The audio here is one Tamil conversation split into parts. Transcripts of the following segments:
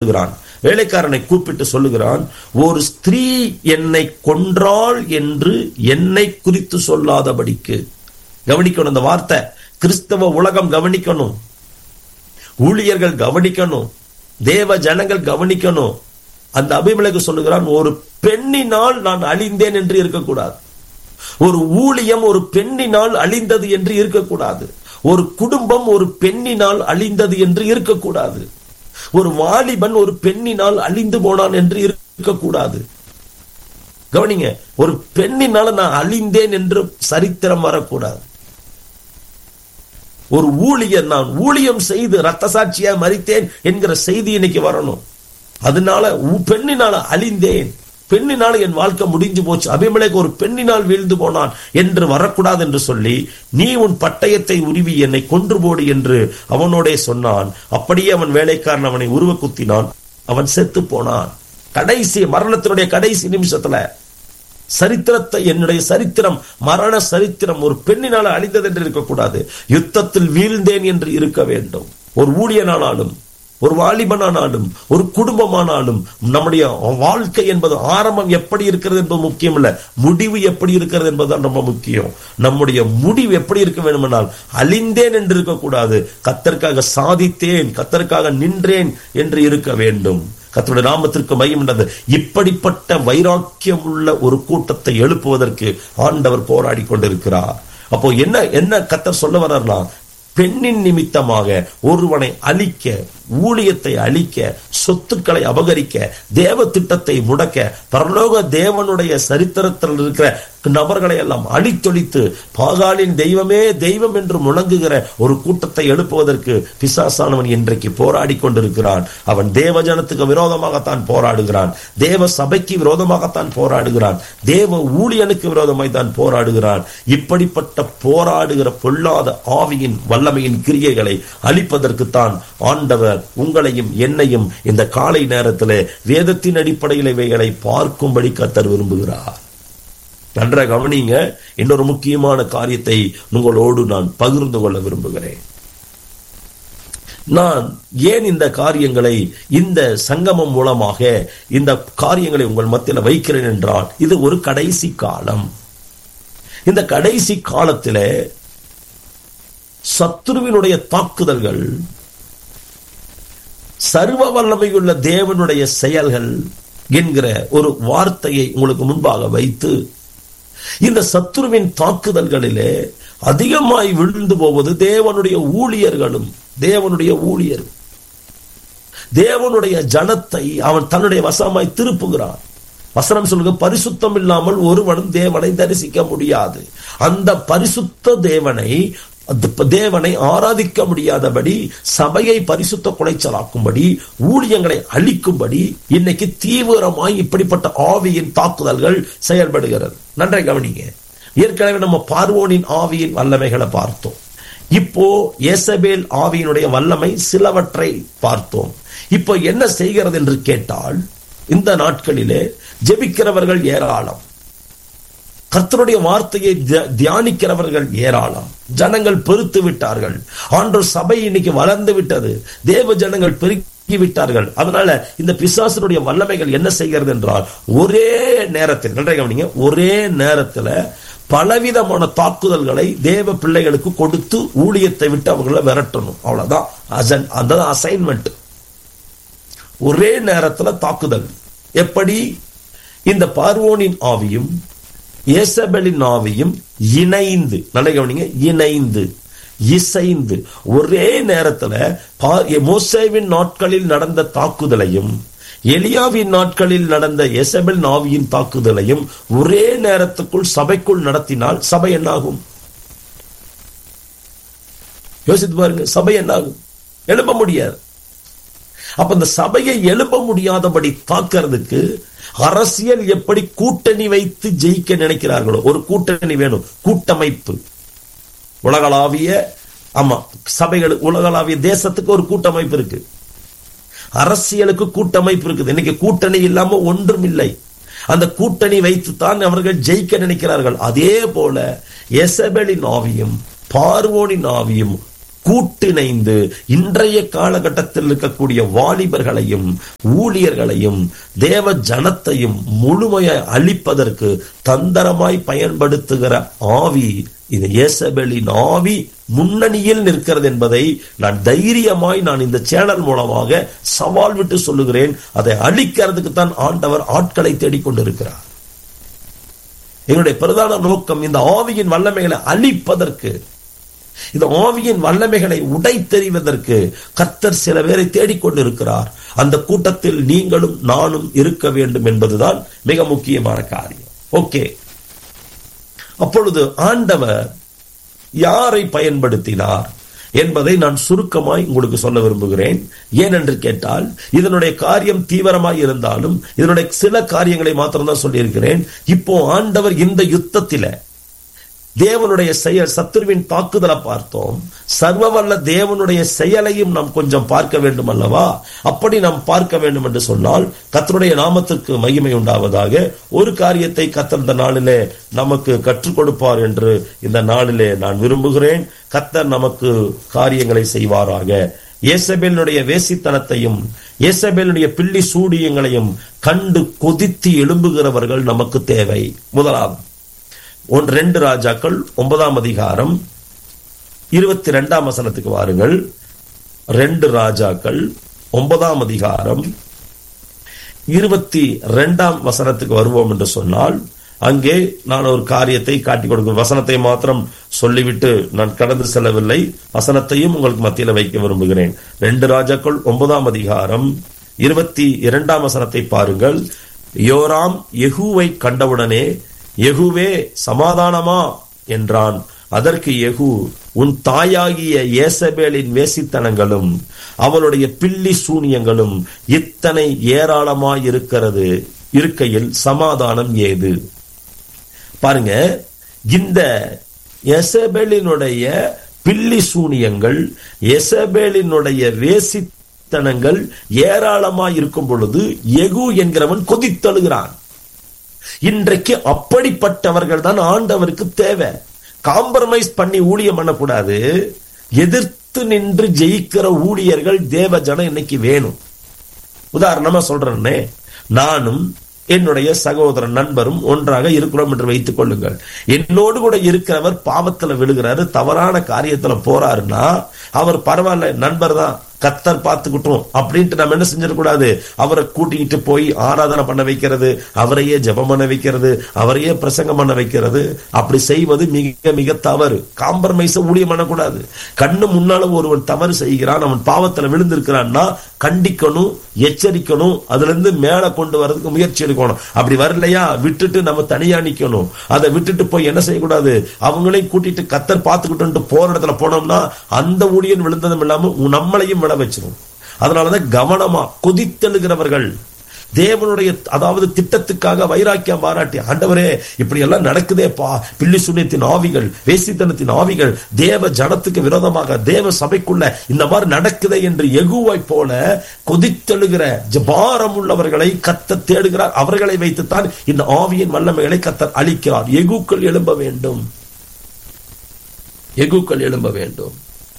சொல்லுகிறான் வேலைக்காரனை கூப்பிட்டு சொல்லுகிறான் ஒரு ஸ்திரீ என்னை கொன்றாள் என்று என்னை குறித்து சொல்லாதபடிக்கு கவனிக்கணும் அந்த வார்த்தை கிறிஸ்தவ உலகம் கவனிக்கணும் ஊழியர்கள் கவனிக்கணும் தேவ ஜனங்கள் கவனிக்கணும் அந்த அபிமலைக்கு சொல்லுகிறான் ஒரு பெண்ணினால் நான் அழிந்தேன் என்று இருக்கக்கூடாது ஒரு ஊழியம் ஒரு பெண்ணினால் அழிந்தது என்று இருக்கக்கூடாது ஒரு குடும்பம் ஒரு பெண்ணினால் அழிந்தது என்று இருக்கக்கூடாது ஒரு வாலிபன் ஒரு பெண்ணினால் அழிந்து போனான் என்று இருக்கக்கூடாது கவனிங்க ஒரு பெண்ணினால நான் அழிந்தேன் என்று சரித்திரம் வரக்கூடாது ஒரு ஊழியர் நான் ஊழியம் செய்து ரத்த சாட்சியா மறித்தேன் என்கிற செய்தி இன்னைக்கு வரணும் அதனால உ- பெண்ணினால அழிந்தேன் பெண்ணினால என் வாழ்க்கை முடிஞ்சு போச்சு அபிமலைக்கு ஒரு பெண்ணினால் வீழ்ந்து போனான் என்று வரக்கூடாது என்று சொல்லி நீ உன் பட்டயத்தை உருவி என்னை கொன்று போடு என்று அவனோடே சொன்னான் அப்படியே அவன் வேலைக்காரன் அவனை உருவ குத்தினான் அவன் செத்து போனான் கடைசி மரணத்தினுடைய கடைசி நிமிஷத்துல சரித்திரத்தை என்னுடைய சரித்திரம் மரண சரித்திரம் ஒரு பெண்ணினால் அழிந்தது என்று இருக்கக்கூடாது யுத்தத்தில் வீழ்ந்தேன் என்று இருக்க வேண்டும் ஒரு ஊழியனானாலும் ஒரு வாலிபனானாலும் ஒரு குடும்பமானாலும் நம்முடைய வாழ்க்கை என்பது ஆரம்பம் எப்படி இருக்கிறது என்பது முக்கியம் இல்ல முடிவு எப்படி இருக்கிறது என்பதுதான் ரொம்ப முக்கியம் நம்முடைய முடிவு எப்படி இருக்க வேண்டுமென்றால் அழிந்தேன் என்று இருக்கக்கூடாது கத்தற்காக சாதித்தேன் கத்தற்காக நின்றேன் என்று இருக்க வேண்டும் கர்த்தருடைய நாமத்திற்கு மையம் என்றது இப்படிப்பட்ட வைராக்கியம் உள்ள ஒரு கூட்டத்தை எழுப்புவதற்கு ஆண்டவர் போராடி கொண்டிருக்கிறார் அப்போ என்ன என்ன கத்தர் சொல்ல வர்றார்னா பெண்ணின் நிமித்தமாக ஒருவனை அழிக்க ஊழியத்தை அழிக்க சொத்துக்களை அபகரிக்க தேவ திட்டத்தை முடக்க பரலோக தேவனுடைய சரித்திரத்தில் இருக்கிற நபர்களை எல்லாம் அழித்தொழித்து பாகாலின் தெய்வமே தெய்வம் என்று முழங்குகிற ஒரு கூட்டத்தை எழுப்புவதற்கு பிசாசானவன் இன்றைக்கு போராடி கொண்டிருக்கிறான் அவன் தேவ ஜனத்துக்கு விரோதமாகத்தான் போராடுகிறான் தேவ சபைக்கு விரோதமாகத்தான் போராடுகிறான் தேவ ஊழியனுக்கு விரோதமாய் தான் போராடுகிறான் இப்படிப்பட்ட போராடுகிற பொல்லாத ஆவியின் வல்லமையின் கிரியைகளை அழிப்பதற்குத்தான் ஆண்டவர் உங்களையும் என்னையும் இந்த காலை நேரத்தில் வேதத்தின் அடிப்படையில் இவைகளை பார்க்கும்படி கத்தர் விரும்புகிறார் நன்ற கவனிங்க இன்னொரு முக்கியமான காரியத்தை உங்களோடு நான் பகிர்ந்து கொள்ள விரும்புகிறேன் நான் ஏன் இந்த காரியங்களை இந்த சங்கமம் மூலமாக இந்த காரியங்களை உங்கள் மத்தியில் வைக்கிறேன் என்றால் இது ஒரு கடைசி காலம் இந்த கடைசி காலத்திலே சத்துருவினுடைய தாக்குதல்கள் சர்வ வல்லமையுள்ள தேவனுடைய செயல்கள் என்கிற ஒரு வார்த்தையை உங்களுக்கு முன்பாக வைத்து இந்த சத்துருவின் தாக்குதல்களிலே அதிகமாய் விழுந்து போவது தேவனுடைய ஊழியர்களும் தேவனுடைய ஊழியர் தேவனுடைய ஜனத்தை அவன் தன்னுடைய வசமாய் திருப்புகிறான் வசனம் சொல்லுங்க பரிசுத்தம் இல்லாமல் ஒருவனும் தேவனை தரிசிக்க முடியாது அந்த பரிசுத்த தேவனை அந்த தேவனை ஆராதிக்க முடியாதபடி சபையை பரிசுத்த குலைச்சலாக்கும்படி ஊழியங்களை அழிக்கும்படி இன்னைக்கு தீவிரமாய் இப்படிப்பட்ட ஆவியின் தாக்குதல்கள் செயல்படுகிறது நன்றை கவனிங்க ஏற்கனவே நம்ம பார்வோனின் ஆவியின் வல்லமைகளை பார்த்தோம் இப்போ ஏசபேல் ஆவியினுடைய வல்லமை சிலவற்றை பார்த்தோம் இப்போ என்ன செய்கிறது என்று கேட்டால் இந்த நாட்களிலே ஜெபிக்கிறவர்கள் ஏராளம் கர்த்தருடைய வார்த்தையை தியா- தியானிக்கிறவர்கள் ஏராளம் ஜனங்கள் பெருத்து விட்டார்கள் ஆண்டோர் சபை இன்னைக்கு வளர்ந்து விட்டது தேவ ஜனங்கள் பெருக்கி விட்டார்கள் அதனால இந்த பிசாசனுடைய வல்லமைகள் என்ன செய்கிறது என்றால் ஒரே நேரத்தில் நன்றாக கவனிங்க ஒரே நேரத்தில் பலவிதமான தாக்குதல்களை தேவ பிள்ளைகளுக்கு கொடுத்து ஊழியத்தை விட்டு அவங்கள விரட்டணும் அவ்வளவுதான் அசன் அந்த அசைன்மெண்ட் ஒரே நேரத்துல தாக்குதல் எப்படி இந்த பார்வோனின் ஆவியும் ஏசபெலின் ஆவியும் இணைந்து நல்ல கவனிங்க இணைந்து இசைந்து ஒரே நேரத்துல பா- மோசேவின் நாட்களில் நடந்த தாக்குதலையும் எலியாவின் நாட்களில் நடந்த எசபெல் ஆவியின் தாக்குதலையும் ஒரே நேரத்துக்குள் சபைக்குள் நடத்தினால் சபை என்னாகும் யோசித்து பாருங்க சபை என்னாகும் எழுப்ப முடியாது அப்ப இந்த சபையை எழுப்ப முடியாதபடி தாக்கிறதுக்கு அரசியல் எப்படி கூட்டணி வைத்து ஜெயிக்க நினைக்கிறார்களோ ஒரு கூட்டணி வேணும் கூட்டமைப்பு உலகளாவிய ஆமா சபைகள் உலகளாவிய தேசத்துக்கு ஒரு கூட்டமைப்பு இருக்கு அரசியலுக்கு கூட்டமைப்பு இருக்குது இன்னைக்கு கூட்டணி இல்லாம ஒன்றும் இல்லை அந்த கூட்டணி வைத்துத்தான் அவர்கள் ஜெயிக்க நினைக்கிறார்கள் அதே போல எசபெலின் ஆவியும் பார்வோனின் ஆவியும் கூட்டிணைந்து இன்றைய காலகட்டத்தில் இருக்கக்கூடிய வாலிபர்களையும் ஊழியர்களையும் தேவ ஜனத்தையும் முழுமையாய் அழிப்பதற்கு தந்திரமாய் பயன்படுத்துகிற ஆவி இந்த இயேசபேலின் ஆவி முன்னணியில் நிற்கிறது என்பதை நான் தைரியமாய் நான் இந்த சேனல் மூலமாக சவால் விட்டு சொல்லுகிறேன் அதை அழிக்கிறதுக்கு தான் ஆண்டவர் ஆட்களை தேடிக்கொண்டிருக்கிறார் எங்களுடைய பிரதான நோக்கம் இந்த ஆவியின் வல்லமைகளை அழிப்பதற்கு இந்த ஆவியின் வல்லமைகளை உடைத்தெறிவதற்கு கர்த்தர் சில பேரை தேடிக்கொண்டிருக்கிறார் அந்த கூட்டத்தில் நீங்களும் நானும் இருக்க வேண்டும் என்பதுதான் மிக முக்கியமான காரியம் ஓகே அப்பொழுது ஆண்டவர் யாரை பயன்படுத்தினார் என்பதை நான் சுருக்கமாய் உங்களுக்கு சொல்ல விரும்புகிறேன் ஏனென்று கேட்டால் இதனுடைய காரியம் தீவிரமாய் இருந்தாலும் இதனுடைய சில காரியங்களை மாத்திரம்தான் சொல்லியிருக்கிறேன் இப்போ ஆண்டவர் இந்த யுத்தத்தில தேவனுடைய செயல் சத்துருவின் தாக்குதலை பார்த்தோம் சர்வவல்ல தேவனுடைய செயலையும் நாம் கொஞ்சம் பார்க்க வேண்டும் அல்லவா அப்படி நாம் பார்க்க வேண்டும் என்று சொன்னால் கத்தருடைய நாமத்துக்கு மகிமை உண்டாவதாக ஒரு காரியத்தை கத்தர் இந்த நாளிலே நமக்கு கற்றுக் கொடுப்பார் என்று இந்த நாளிலே நான் விரும்புகிறேன் கத்தர் நமக்கு காரியங்களை செய்வாராக ஏசபேலுடைய வேசித்தனத்தையும் ஏசபேலுடைய பில்லி சூடியங்களையும் கண்டு கொதித்து எழும்புகிறவர்கள் நமக்கு தேவை முதலாவது ஒன் ரெண்டு ராஜாக்கள் ஒன்பதாம் அதிகாரம் இருபத்தி ரெண்டாம் வசனத்துக்கு வாருங்கள் ரெண்டு ராஜாக்கள் ஒன்பதாம் அதிகாரம் இருபத்தி ரெண்டாம் வசனத்துக்கு வருவோம் என்று சொன்னால் அங்கே நான் ஒரு காரியத்தை காட்டிக் கொடுக்கும் வசனத்தை மாத்திரம் சொல்லிவிட்டு நான் கடந்து செல்லவில்லை வசனத்தையும் உங்களுக்கு மத்தியில் வைக்க விரும்புகிறேன் ரெண்டு ராஜாக்கள் ஒன்பதாம் அதிகாரம் இருபத்தி இரண்டாம் வசனத்தை பாருங்கள் யோராம் யெகூவை கண்டவுடனே யெகூவே சமாதானமா என்றான் அதற்கு யெகூ உன் தாயாகிய ஏசபேலின் வேசித்தனங்களும் அவளுடைய பில்லி சூனியங்களும் இத்தனை ஏராளமாய் இருக்கிறது இருக்கையில் சமாதானம் ஏது பாருங்க இந்த எசபேலினுடைய பில்லி சூனியங்கள் எசபேலினுடைய வேசித்தனங்கள் ஏராளமாய் இருக்கும் பொழுது எகு என்கிறவன் கொதித்தழுகிறான் இன்றைக்கு அப்படிப்பட்டவர்கள் தான் ஆண்டவருக்கு தேவை காம்ப்ரமைஸ் பண்ணி ஊழியம் பண்ணக்கூடாது எதிர்த்து நின்று ஜெயிக்கிற ஊழியர்கள் தேவ ஜனம் இன்னைக்கு வேணும் உதாரணமா சொல்றேன்னே நானும் என்னுடைய சகோதரன் நண்பரும் ஒன்றாக இருக்கிறோம் என்று வைத்துக் கொள்ளுங்கள் என்னோடு கூட இருக்கிறவர் பாவத்துல விழுகிறாரு தவறான காரியத்துல போறாருன்னா அவர் பரவாயில்ல நண்பர் தான் கத்தர் பார்த்துக்கிட்டோம் அப்படின்ட்டு நம்ம என்ன செஞ்சிடக்கூடாது அவரை கூட்டிக்கிட்டு போய் ஆராதனை பண்ண வைக்கிறது அவரையே ஜெபம் பண்ண வைக்கிறது அவரையே பிரசங்கம் பண்ண வைக்கிறது அப்படி செய்வது மிக மிக தவறு காம்பரமைஸ ஊழியம் பண்ணக்கூடாது கண்ணு முன்னால ஒருவன் தவறு செய்கிறான் அவன் பாவத்துல விழுந்திருக்கிறான்னா கண்டிக்கணும் எச்சரிக்கணும் அதுல இருந்து மேல கொண்டு வரதுக்கு முயற்சி எடுக்கணும் அப்படி வரலையா விட்டுட்டு நம்ம தனியா நிக்கணும் அதை விட்டுட்டு போய் என்ன செய்யக்கூடாது அவங்களையும் கூட்டிட்டு கத்தர் பார்த்துக்கிட்டு போற இடத்துல போனோம்னா அந்த ஊழியன் விழுந்ததும் இல்லாம நம்மளையும் விழ வச்சிரும் அதனாலதான் கவனமா கொதித்தெழுகிறவர்கள் தேவனுடைய அதாவது திட்டத்துக்காக வைராக்கியம் பாராட்டி ஆண்டவரே இப்படி எல்லாம் நடக்குதேப்பா பில்லி சுண்ணியத்தின் ஆவிகள் வேசித்தனத்தின் ஆவிகள் தேவ ஜனத்துக்கு விரோதமாக தேவ சபைக்குள்ள இந்த மாதிரி நடக்குதே என்று எகுவை போல கொதித்தெழுகிற ஜபாரம் உள்ளவர்களை கத்த தேடுகிறார் அவர்களை வைத்துத்தான் இந்த ஆவியின் வல்லமைகளை கத்தர் அளிக்கிறார் எகுக்கள் எழும்ப வேண்டும் எகுக்கள் எழும்ப வேண்டும்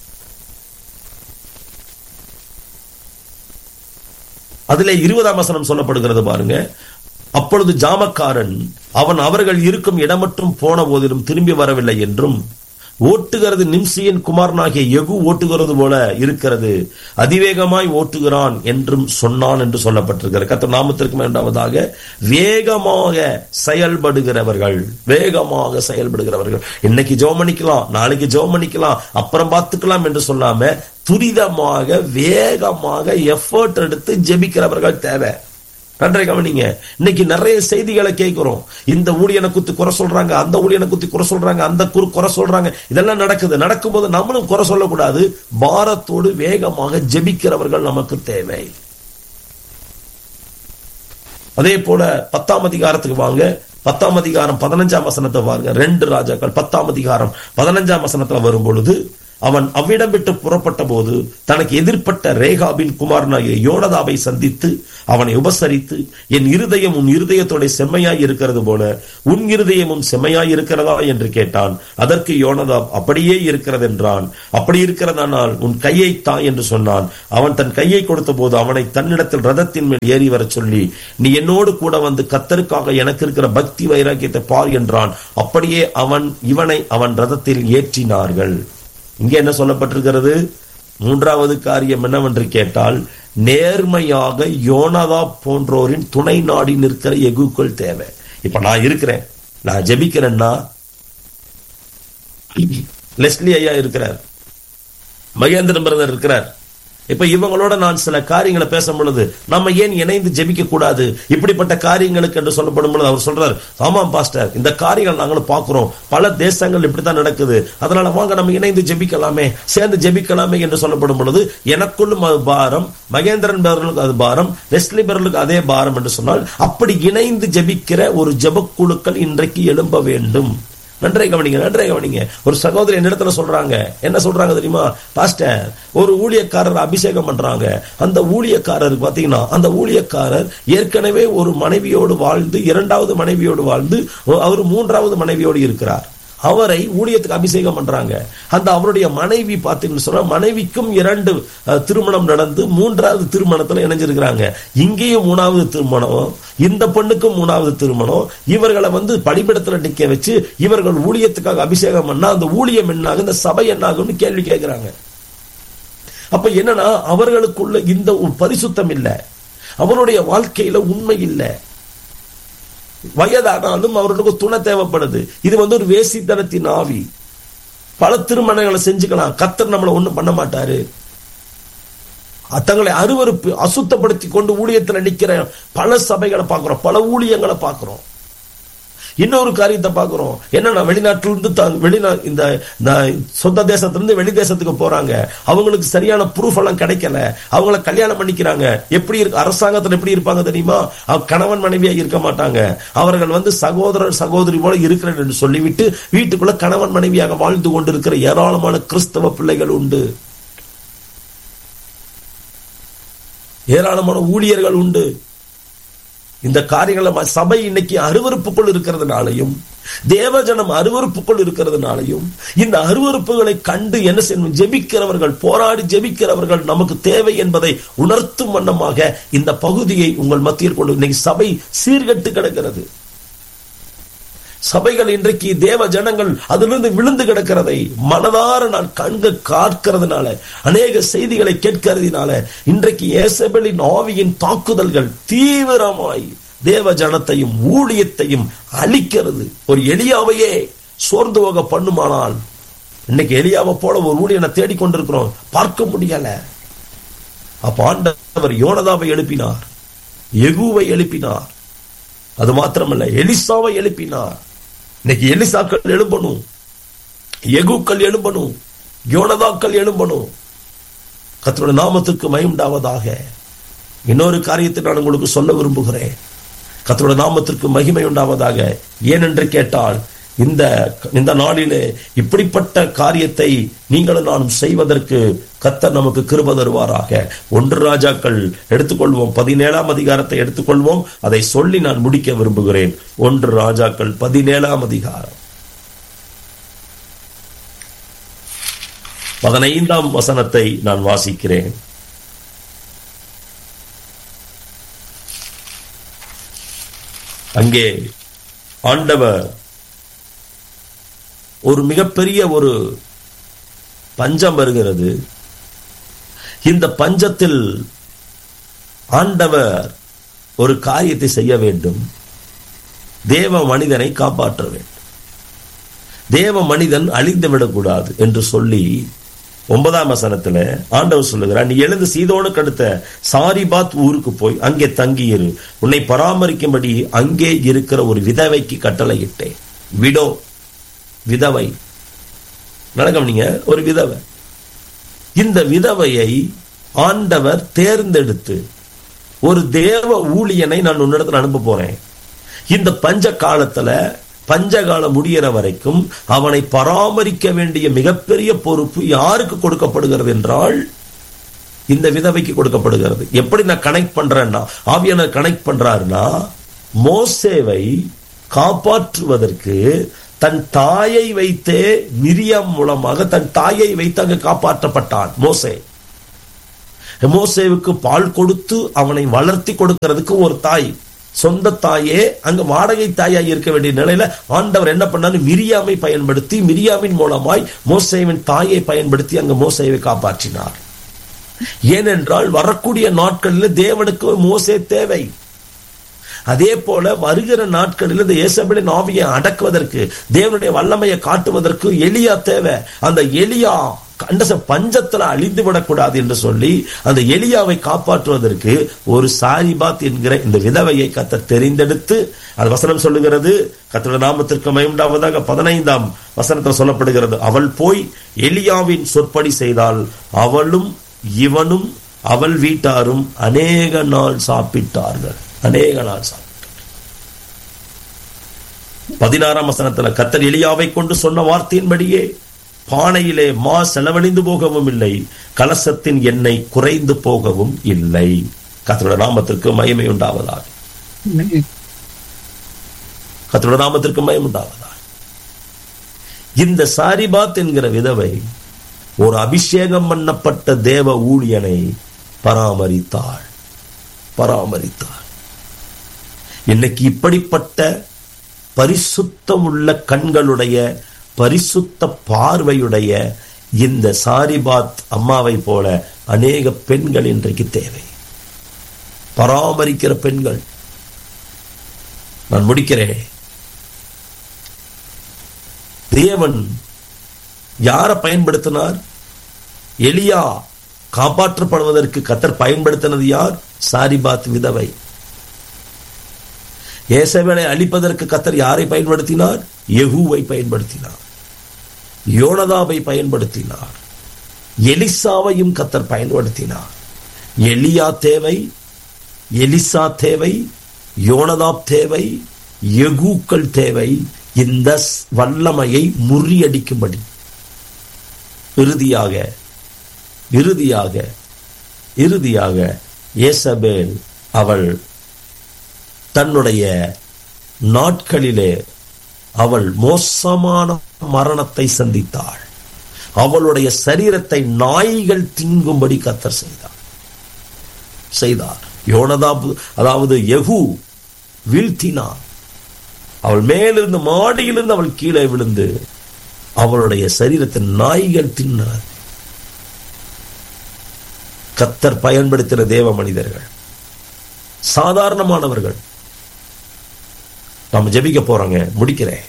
அதிலே இருபதாம் வசனம் சொல்லப்படுகிறது பாருங்க அப்பொழுது ஜாமக்காரன் அவன் அவர்கள் இருக்கும் இடமற்றும் போன போதிலும் திரும்பி வரவில்லை என்றும் ஓட்டுகிறது நிம்சியின் குமாரனாகிய எகு ஓட்டுகிறது போல இருக்கிறது அதிவேகமாய் ஓட்டுகிறான் என்றும் சொன்னான் என்று சொல்லப்பட்டிருக்கிறது கத்த நாமத்திற்கு இரண்டாவதாக வேகமாக செயல்படுகிறவர்கள் வேகமாக செயல்படுகிறவர்கள் இன்னைக்கு ஜோம் பண்ணிக்கலாம் நாளைக்கு ஜோம் பண்ணிக்கலாம் அப்புறம் பார்த்துக்கலாம் என்று சொல்லாம துரிதமாக வேகமாக எஃபர்ட் எடுத்து ஜெபிக்கிறவர்கள் தேவை நன்றை கவனிங்க இன்னைக்கு நிறைய செய்திகளை கேட்கிறோம் இந்த ஊழியனை குத்தி குறை சொல்றாங்க அந்த ஊழியனை குத்தி குறை சொல்றாங்க அந்த குறு குறை சொல்றாங்க இதெல்லாம் நடக்குது நடக்கும்போது நம்மளும் குறை சொல்லக்கூடாது பாரத்தோடு வேகமாக ஜெபிக்கிறவர்கள் நமக்கு தேவை அதே போல பத்தாம் அதிகாரத்துக்கு வாங்க பத்தாம் அதிகாரம் பதினஞ்சாம் வசனத்தை பாருங்க ரெண்டு ராஜாக்கள் பத்தாம் அதிகாரம் பதினஞ்சாம் வசனத்துல வரும் பொழுது அவன் அவ்விடம் விட்டு புறப்பட்ட போது தனக்கு எதிர்ப்பட்ட ரேகாபின் குமாரனாகிய யோனதாவை சந்தித்து அவனை உபசரித்து என் இருதயம் உன் இருதயத்தோட செம்மையாய் இருக்கிறது போல உன் இருதயமும் செம்மையாய் இருக்கிறதா என்று கேட்டான் அதற்கு யோனதாப் அப்படியே இருக்கிறது என்றான் அப்படி இருக்கிறதானால் உன் கையை தா என்று சொன்னான் அவன் தன் கையை கொடுத்த போது அவனை தன்னிடத்தில் ரதத்தின் மேல் ஏறி வரச் சொல்லி நீ என்னோடு கூட வந்து கத்தருக்காக எனக்கு இருக்கிற பக்தி வைராக்கியத்தை பார் என்றான் அப்படியே அவன் இவனை அவன் ரதத்தில் ஏற்றினார்கள் இங்கே என்ன சொல்லப்பட்டிருக்கிறது மூன்றாவது காரியம் என்னவென்று கேட்டால் நேர்மையாக யோனதா போன்றோரின் துணை நாடி நிற்கிற எகுக்கள் தேவை இப்ப நான் இருக்கிறேன் நான் ஜெபிக்கிறேன்னா லெஸ்லி ஐயா இருக்கிறார் மகேந்திரன் பிரதர் இருக்கிறார் இப்ப இவங்களோட நான் சில காரியங்களை பேசும் பொழுது நம்ம ஏன் இணைந்து ஜெபிக்க கூடாது இப்படிப்பட்ட காரியங்களுக்கு என்று சொல்லப்படும் பொழுது அவர் சொல்றார் ஆமாம் பாஸ்டர் இந்த காரியங்கள் நாங்களும் பார்க்கிறோம் பல தேசங்கள் இப்படித்தான் நடக்குது அதனால வாங்க நம்ம இணைந்து ஜெபிக்கலாமே சேர்ந்து ஜெபிக்கலாமே என்று சொல்லப்படும் பொழுது எனக்குள்ளும் அது பாரம் மகேந்திரன் பேரலுக்கு அது பாரம் லெஸ்லி பேரலுக்கு அதே பாரம் என்று சொன்னால் அப்படி இணைந்து ஜெபிக்கிற ஒரு ஜெபக்குழுக்கள் இன்றைக்கு எழும்ப வேண்டும் நன்றை கவனிங்க நன்றை கவனிங்க ஒரு சகோதரி என்னிடத்துல சொல்றாங்க என்ன சொல்றாங்க தெரியுமா பாஸ்டர் ஒரு ஊழியக்காரர் அபிஷேகம் பண்றாங்க அந்த ஊழியக்காரருக்கு பாத்தீங்கன்னா அந்த ஊழியக்காரர் ஏற்கனவே ஒரு மனைவியோடு வாழ்ந்து இரண்டாவது மனைவியோடு வாழ்ந்து அவர் மூன்றாவது மனைவியோடு இருக்கிறார் அவரை ஊழியத்துக்கு அபிஷேகம் பண்றாங்க அந்த அவருடைய மனைவி பார்த்தீங்கன்னு சொன்னா மனைவிக்கும் இரண்டு அஹ், திருமணம் நடந்து மூன்றாவது திருமணத்துல இணைஞ்சிருக்கிறாங்க இங்கேயும் மூணாவது திருமணம் இந்த பெண்ணுக்கும் மூணாவது திருமணம் இவர்களை வந்து படிப்பிடத்துல நிக்க வச்சு இவர்கள் ஊழியத்துக்காக அபிஷேகம் பண்ணா அந்த ஊழியம் என்னாகும் இந்த சபை என்னாகும்னு கேள்வி கேட்கிறாங்க அப்ப என்னன்னா அவர்களுக்குள்ள இந்த ஒரு பரிசுத்தம் இல்லை அவருடைய வாழ்க்கையில உண்மை இல்லை வயதானாலும் அவர்களுக்கு துணை தேவைப்படுது இது வந்து ஒரு வேசித்தனத்தின் ஆவி பல திருமணங்களை செஞ்சுக்கலாம் கத்தர் நம்மளை ஒண்ணும் பண்ண மாட்டாரு தங்களை அருவருப்பு அசுத்தப்படுத்தி கொண்டு ஊழியத்தில் நிக்கிற பல சபைகளை பார்க்கிறோம் பல ஊழியங்களை பார்க்கிறோம் இன்னொரு காரியத்தை பார்க்கிறோம் என்னன்னா வெளிநாட்டிலிருந்து தான் வெளிநா இந்த இந்த சொந்த தேசத்திலிருந்து வெளி தேசத்துக்கு போறாங்க அவங்களுக்கு சரியான ப்ரூஃப் எல்லாம் கிடைக்கல அவங்கள கல்யாணம் பண்ணிக்கிறாங்க எப்படி இருக்கு அரசாங்கத்தில் எப்படி இருப்பாங்க தெரியுமா அவங்க கணவன் மனைவியா இருக்க மாட்டாங்க அவர்கள் வந்து சகோதரர் சகோதரி போல இருக்கிறேன் என்று சொல்லிவிட்டு வீட்டுக்குள்ள கணவன் மனைவியாக வாழ்ந்து கொண்டிருக்கிற ஏராளமான கிறிஸ்தவ பிள்ளைகள் உண்டு ஏராளமான ஊழியர்கள் உண்டு இந்த காரியங்களை ம- சபை இன்னைக்கு அருவருப்புக்குள் இருக்கிறதுனாலையும் தேவஜனம் அருவருப்புக்குள் இருக்கிறதுனாலையும் இந்த அருவருப்புகளை கண்டு என்ன செய்யணும் ஜெபிக்கிறவர்கள் போராடி ஜெபிக்கிறவர்கள் நமக்கு தேவை என்பதை உணர்த்தும் வண்ணமாக இந்த பகுதியை உங்கள் மத்தியில் கொண்டு இன்னைக்கு சபை சீர்கெட்டு கிடக்கிறது சபைகள் இன்றைக்கு தேவ ஜனங்கள் அதிலிருந்து விழுந்து கிடக்கிறதை மனதார நான் கண்க காக்கிறதுனால அநேக செய்திகளை கேட்கிறதுனால இன்றைக்கு ஏசபெலின் ஆவியின் தாக்குதல்கள் தீவிரமாய் தேவ ஜனத்தையும் ஊழியத்தையும் அழிக்கிறது ஒரு எளியாவையே சோர்ந்து போக பண்ணுமானால் இன்னைக்கு எளியாவை போல ஒரு ஊழியனை தேடிக்கொண்டிருக்கிறோம் பார்க்க முடியல அப்ப ஆண்டவர் யோனதாவை எழுப்பினார் எகுவை எழுப்பினார் அது மாத்திரமல்ல எலிசாவை எழுப்பினார் இன்னைக்கு எலிசாக்கள் எழும்பணும் எகுக்கள் எழும்பணும் யோனதாக்கள் எழும்பணும் கர்த்தருடைய நாமத்துக்கு மயமுண்டாவதாக இன்னொரு காரியத்தை நான் உங்களுக்கு சொல்ல விரும்புகிறேன் கர்த்தருடைய நாமத்திற்கு மகிமை உண்டாவதாக ஏனென்று கேட்டால் இந்த இந்த நாளிலே இப்படிப்பட்ட காரியத்தை நீங்களும் நானும் செய்வதற்கு கத்தர் நமக்கு கிருப தருவாராக ஒன்று ராஜாக்கள் எடுத்துக்கொள்வோம் பதினேழாம் அதிகாரத்தை எடுத்துக்கொள்வோம் அதை சொல்லி நான் முடிக்க விரும்புகிறேன் ஒன்று ராஜாக்கள் பதினேழாம் அதிகாரம் பதினைந்தாம் வசனத்தை நான் வாசிக்கிறேன் அங்கே ஆண்டவர் ஒரு மிகப்பெரிய ஒரு பஞ்சம் வருகிறது இந்த பஞ்சத்தில் ஆண்டவர் ஒரு காரியத்தை செய்ய வேண்டும் தேவ மனிதனை காப்பாற்ற வேண்டும் தேவ மனிதன் அழிந்து விடக்கூடாது என்று சொல்லி ஒன்பதாம் வசனத்துல ஆண்டவர் சொல்லுகிறார் நீ எழுந்து சீதோனுக்கு அடுத்த சாரிபாத் ஊருக்கு போய் அங்கே தங்கியிரு உன்னை பராமரிக்கும்படி அங்கே இருக்கிற ஒரு விதவைக்கு கட்டளையிட்டேன் விடோ விதவை நடக்கம் நீங்க ஒரு விதவை இந்த விதவையை ஆண்டவர் தேர்ந்தெடுத்து ஒரு தேவ ஊழியனை நான் உன்னிடத்தில் அனுப்ப போறேன் இந்த பஞ்ச காலத்துல பஞ்சகாலம் முடியிற வரைக்கும் அவனை பராமரிக்க வேண்டிய மிகப்பெரிய பொறுப்பு யாருக்கு கொடுக்கப்படுகிறது என்றால் இந்த விதவைக்கு கொடுக்கப்படுகிறது எப்படி நான் கனெக்ட் பண்றேன்னா ஆவியானவர் கனெக்ட் பண்றாருன்னா மோசேவை காப்பாற்றுவதற்கு தன் தாயை வைத்தே மிரியம் மூலமாக தன் தாயை வைத்து அங்கு காப்பாற்றப்பட்டான் மோசே மோசேவுக்கு பால் கொடுத்து அவனை வளர்த்தி கொடுக்கிறதுக்கு ஒரு தாய் சொந்த தாயே அங்க வாடகை தாயாய் இருக்க வேண்டிய நிலையில ஆண்டவர் என்ன பண்ணாரு மிரியாமை பயன்படுத்தி மிரியாமின் மூலமாய் மோசேவின் தாயை பயன்படுத்தி அங்க மோசேவை காப்பாற்றினார் ஏனென்றால் வரக்கூடிய நாட்களில் தேவனுக்கு மோசே தேவை அதே போல வருகிற நாட்களில் இந்த இயேசபிளின் ஆவியை அடக்குவதற்கு தேவனுடைய வல்லமையை காட்டுவதற்கு எலியா தேவை அந்த எலியா கண்டச பஞ்சத்துல அழிந்து விடக்கூடாது என்று சொல்லி அந்த எலியாவை காப்பாற்றுவதற்கு ஒரு சாரிபாத் என்கிற இந்த விதவையை கத்த தெரிந்தெடுத்து அது வசனம் சொல்லுகிறது கத்தோட நாமத்திற்கு மயமுண்டாவதாக பதினைந்தாம் வசனத்தில் சொல்லப்படுகிறது அவள் போய் எலியாவின் சொற்படி செய்தால் அவளும் இவனும் அவள் வீட்டாரும் அநேக நாள் சாப்பிட்டார்கள் அநேக நாள் சாப்பிட்டார் பதினாறாம் வசனத்துல கத்தர் எலியாவை கொண்டு சொன்ன வார்த்தையின்படியே பானையிலே மா செலவழிந்து போகவும் இல்லை கலசத்தின் எண்ணெய் குறைந்து போகவும் இல்லை கத்தரோட நாமத்திற்கு மயமை உண்டாவதாக கத்தரோட நாமத்திற்கு மயம் உண்டாவதாக இந்த சாரிபாத் என்கிற விதவை ஒரு அபிஷேகம் பண்ணப்பட்ட தேவ ஊழியனை பராமரித்தாள் பராமரித்தாள் இன்னைக்கு இப்படிப்பட்ட பரிசுத்தம் உள்ள கண்களுடைய பரிசுத்த பார்வையுடைய இந்த சாரிபாத் அம்மாவை போல அநேக பெண்கள் இன்றைக்கு தேவை பராமரிக்கிற பெண்கள் நான் முடிக்கிறேன் தேவன் யாரை பயன்படுத்தினார் எலியா காப்பாற்றப்படுவதற்கு கத்தர் பயன்படுத்தினது யார் சாரிபாத் விதவை ஏசவேலை அழிப்பதற்கு கத்தர் யாரை பயன்படுத்தினார் யெகூவை பயன்படுத்தினார் யோனதாவை பயன்படுத்தினார் எலிசாவையும் கத்தர் பயன்படுத்தினார் எலியா தேவை எலிசா தேவை யோனதாப் தேவை யெகூக்கள் தேவை இந்த வல்லமையை முறியடிக்கும்படி இறுதியாக இறுதியாக இறுதியாக ஏசபேல் அவள் தன்னுடைய நாட்களிலே அவள் மோசமான மரணத்தை சந்தித்தாள் அவளுடைய சரீரத்தை நாய்கள் திங்கும்படி கத்தர் செய்தார் செய்தார் யோனதாபு அதாவது யகு வீழ்த்தினார் அவள் மேலிருந்து மாடியிலிருந்து அவள் கீழே விழுந்து அவளுடைய சரீரத்தை நாய்கள் தின்னார் கத்தர் பயன்படுத்தின தேவ மனிதர்கள் சாதாரணமானவர்கள் நாம ஜெபிக்க போறோங்க முடிக்கிறேன்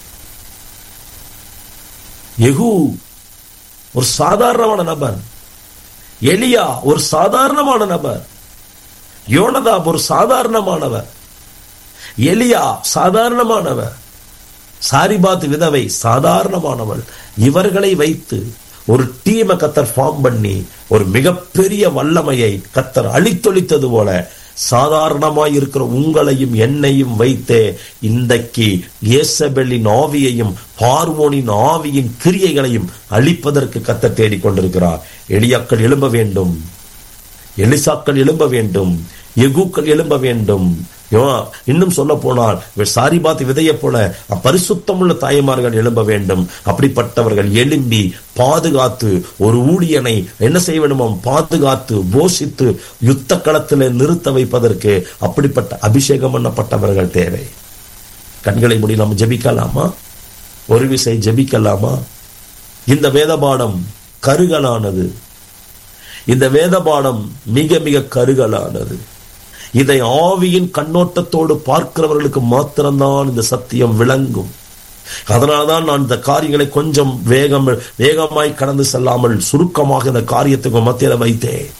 எகு ஒரு சாதாரணமான நபர் எலியா ஒரு சாதாரணமான நபர் யோனதாப் ஒரு சாதாரணமானவர் எலியா சாதாரணமானவர் சாரிபாத் விதவை சாதாரணமானவள் இவர்களை வைத்து ஒரு டீமை கத்தர் ஃபார்ம் பண்ணி ஒரு மிகப்பெரிய வல்லமையை கத்தர் அழித்தொழித்தது போல சாதாரணமாய் இருக்கிற உங்களையும் என்னையும் வைத்தே இன்றைக்கு இயேசபெல்லின் ஆவியையும் பார்வோனின் ஆவியின் கிரியைகளையும் அழிப்பதற்கு கத்த தேடிக்கொண்டிருக்கிறார் எளியாக்கள் எழும்ப வேண்டும் எலிசாக்கள் எழும்ப வேண்டும் எகுக்கள் எழும்ப வேண்டும் இன்னும் சொல்ல போனால் சாரிபாத் விதைய போல பரிசுத்தமுள்ள தாய்மார்கள் எழும்ப வேண்டும் அப்படிப்பட்டவர்கள் எழும்பி பாதுகாத்து ஒரு ஊழியனை என்ன செய்ய வேண்டுமோ பாதுகாத்து போஷித்து யுத்த களத்தில் நிறுத்த வைப்பதற்கு அப்படிப்பட்ட அபிஷேகம் பண்ணப்பட்டவர்கள் தேவை கண்களை முடி நாம் ஜபிக்கலாமா ஒரு விசை ஜபிக்கலாமா இந்த வேதபாடம் கருகலானது இந்த வேதபாடம் மிக மிக கருகலானது இதை ஆவியின் கண்ணோட்டத்தோடு பார்க்கிறவர்களுக்கு மாத்திரம்தான் இந்த சத்தியம் விளங்கும் அதனால்தான் நான் இந்த காரியங்களை கொஞ்சம் வேகம் வேகமாய் கடந்து செல்லாமல் சுருக்கமாக இந்த காரியத்துக்கு மத்தியில வைத்தேன்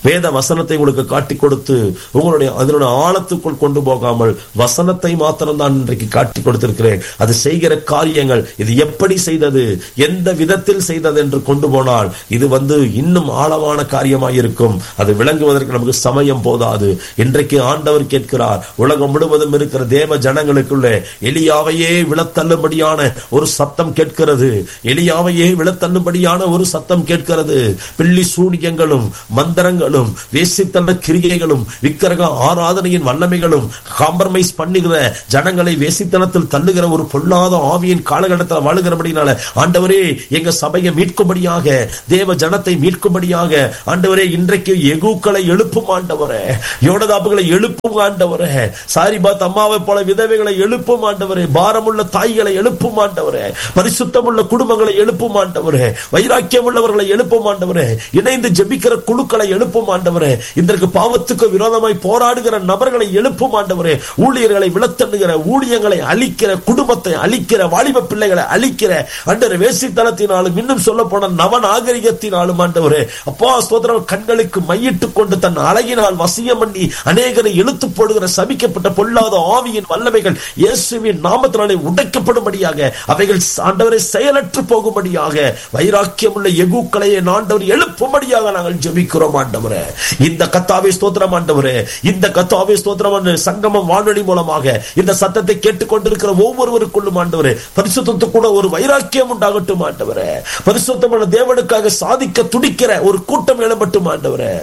வேத வசனத்தை உங்களுக்கு காட்டி கொடுத்து உங்களுடைய அதனுடைய ஆழத்துக்குள் கொண்டு போகாமல் வசனத்தை மாத்திரம் தான் இன்றைக்கு காட்டி கொடுத்திருக்கிறேன் அது செய்கிற காரியங்கள் இது எப்படி செய்தது எந்த விதத்தில் செய்தது என்று கொண்டு போனால் இது வந்து இன்னும் ஆழமான காரியமாய் இருக்கும் அது விளங்குவதற்கு நமக்கு சமயம் போதாது இன்றைக்கு ஆண்டவர் கேட்கிறார் உலகம் முழுவதும் இருக்கிற தேவ ஜனங்களுக்குள்ளே எலியாவையே விழத்தள்ளும்படியான ஒரு சத்தம் கேட்கிறது எலியாவையே விழத்தள்ளும்படியான ஒரு சத்தம் கேட்கிறது பில்லி சூனியங்களும் மந்திரங்களும் வேசித்தன கிரிகைகளும் விக்கிரக ஆராதனையின் வல்லமைகளும் காம்ப்ரமைஸ் பண்ணுகிற ஜனங்களை வேசித்தனத்தில் தள்ளுகிற ஒரு பொல்லாத ஆவியின் காலகட்டத்தில் வாழுகிறபடினால ஆண்டவரே எங்க சபையை மீட்கும்படியாக தேவ ஜனத்தை மீட்கும்படியாக ஆண்டவரே இன்றைக்கு எகுக்களை எழுப்பும் ஆண்டவரே யோனதாப்புகளை எழுப்பும் ஆண்டவரே சாரிபாத் அம்மாவை போல விதவைகளை எழுப்பும் ஆண்டவரே பாரமுள்ள தாய்களை எழுப்பும் ஆண்டவரே பரிசுத்தமுள்ள குடும்பங்களை எழுப்பும் ஆண்டவரே வைராக்கியம் உள்ளவர்களை எழுப்பும் ஆண்டவரே இணைந்து ஜெபிக்கிற குழுக்களை எழுப்பும் ஆண்டவரே இன்றைக்கு பாவத்துக்கு விரோதமாய் போராடுகிற நபர்களை எழுப்பும் ஆண்டவரே ஊழியர்களை விளத்தண்ணுகிற ஊழியங்களை அழிக்கிற குடும்பத்தை அழிக்கிற வாலிப பிள்ளைகளை அழிக்கிற அண்டர் வேசித்தனத்தினாலும் இன்னும் சொல்ல போன நவ நாகரிகத்தினாலும் ஆண்டவரே அப்பா ஸ்தோத்திரம் கண்களுக்கு மையிட்டுக் கொண்டு தன் அழகினால் வசியம் பண்ணி அநேகரை இழுத்து போடுகிற சபிக்கப்பட்ட பொல்லாத ஆவியின் வல்லமைகள் இயேசுவின் நாமத்தினாலே உடைக்கப்படும்படியாக அவைகள் ஆண்டவரை செயலற்று போகும்படியாக வைராக்கியம் உள்ள எகுக்களையே ஆண்டவர் எழுப்பும்படியாக நாங்கள் ஜெபிக்கிறோம் ஆண்டவரே இந்த கத்தாவே ஸ்தோத்திரம் ஆண்டவரே இந்த கத்தாவே ஸ்தோத்திரம் ஆண்டு சங்கமம் வானொலி மூலமாக இந்த சத்தத்தை கேட்டுக்கொண்டிருக்கிற ஒவ்வொருவருக்குள்ளும் ஆண்டவரே பரிசுத்தத்து கூட ஒரு வைராக்கியம் உண்டாகட்டும் ஆண்டவரே பரிசுத்தமான தேவனுக்காக சாதிக்க துடிக்கிற ஒரு கூட்டம் எழும்பட்டும் ஆண்டவரே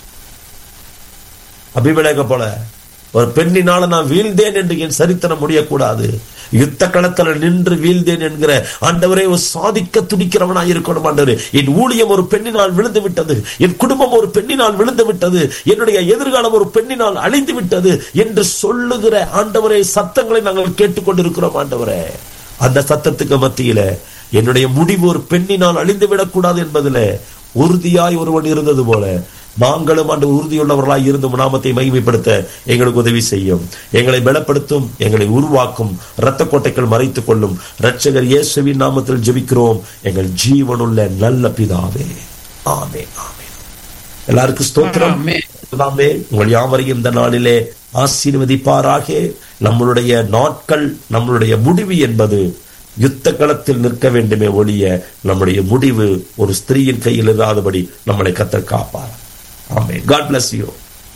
அபிவிலேக போல ஒரு பெண்ணினால நான் வீழ்ந்தேன் என்று என் சரித்திரம் முடியக்கூடாது யுத்த களத்துல நின்று வீழ்ந்தேன் என்கிற ஆண்டவரே ஒரு சாதிக்க துடிக்கிறவனாய் இருக்கணும் ஆண்டவரே என் ஊழியம் ஒரு பெண்ணினால் விழுந்து விட்டது என் குடும்பம் ஒரு பெண்ணினால் விழுந்து விட்டது என்னுடைய எதிர்காலம் ஒரு பெண்ணினால் அழிந்து விட்டது என்று சொல்லுகிற ஆண்டவரே சத்தங்களை நாங்கள் கேட்டுக்கொண்டிருக்கிறோம் ஆண்டவரே அந்த சத்தத்துக்கு மத்தியில என்னுடைய முடிவு ஒரு பெண்ணினால் அழிந்து விடக்கூடாது என்பதில உறுதியாய் ஒருவன் இருந்தது போல நாங்களும் அந்த உறுதியுள்ளவர்களாய் இருந்து நாமத்தை மகிமைப்படுத்த எங்களுக்கு உதவி செய்யும் எங்களை பலப்படுத்தும் எங்களை உருவாக்கும் இரத்த கோட்டைகள் மறைத்துக் கொள்ளும் இரட்சகர் இயேசுவின் நாமத்தில் ஜெபிக்கிறோம் எங்கள் ஜீவனுள்ள நல்ல பிதாவே ஆமே ஆமே எல்லாருக்கும் ஸ்தோத்திரம் ஆமே உங்கள் யாவரையும் இந்த நாளிலே ஆசீர்வதிப்பாராக நம்மளுடைய நாட்கள் நம்மளுடைய முடிவு என்பது யுத்த களத்தில் நிற்க வேண்டுமே ஒழிய நம்முடைய முடிவு ஒரு ஸ்திரீயின் கையில் இல்லாதபடி நம்மளை கத்தர் காப்பார் ஆமே காட் பிளஸ் யூ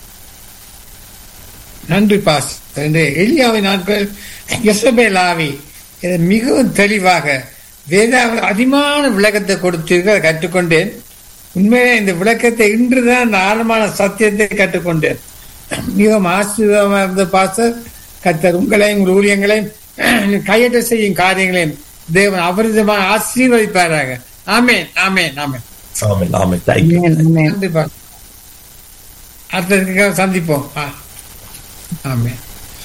நன்றி பாஸ் இந்த எலியாவின் நாட்கள் எசபேல் ஆவி இதை மிகவும் தெளிவாக வேதாவில் அதிகமான விளக்கத்தை கொடுத்தீர்கள் அதை கற்றுக்கொண்டேன் உண்மையிலே இந்த விளக்கத்தை இன்றுதான் இந்த ஆழமான சத்தியத்தை கற்றுக்கொண்டேன் மிகவும் ஆசீர்வாதமாக இருந்த பாஸ்டர் கத்தர் உங்களையும் உங்கள் ஊழியங்களையும் கையற்ற செய்யும் காரியங்களையும் தேவன் அபரிதமாக ஆசீர்வதிப்பாராக ஆமேன் ஆமேன் ஆமேன் ஆமென் ஆமென் தேங்க்யூ நன்றி பாஸ் அடுத்த சந்திப்போம் ஆ ஆமேன்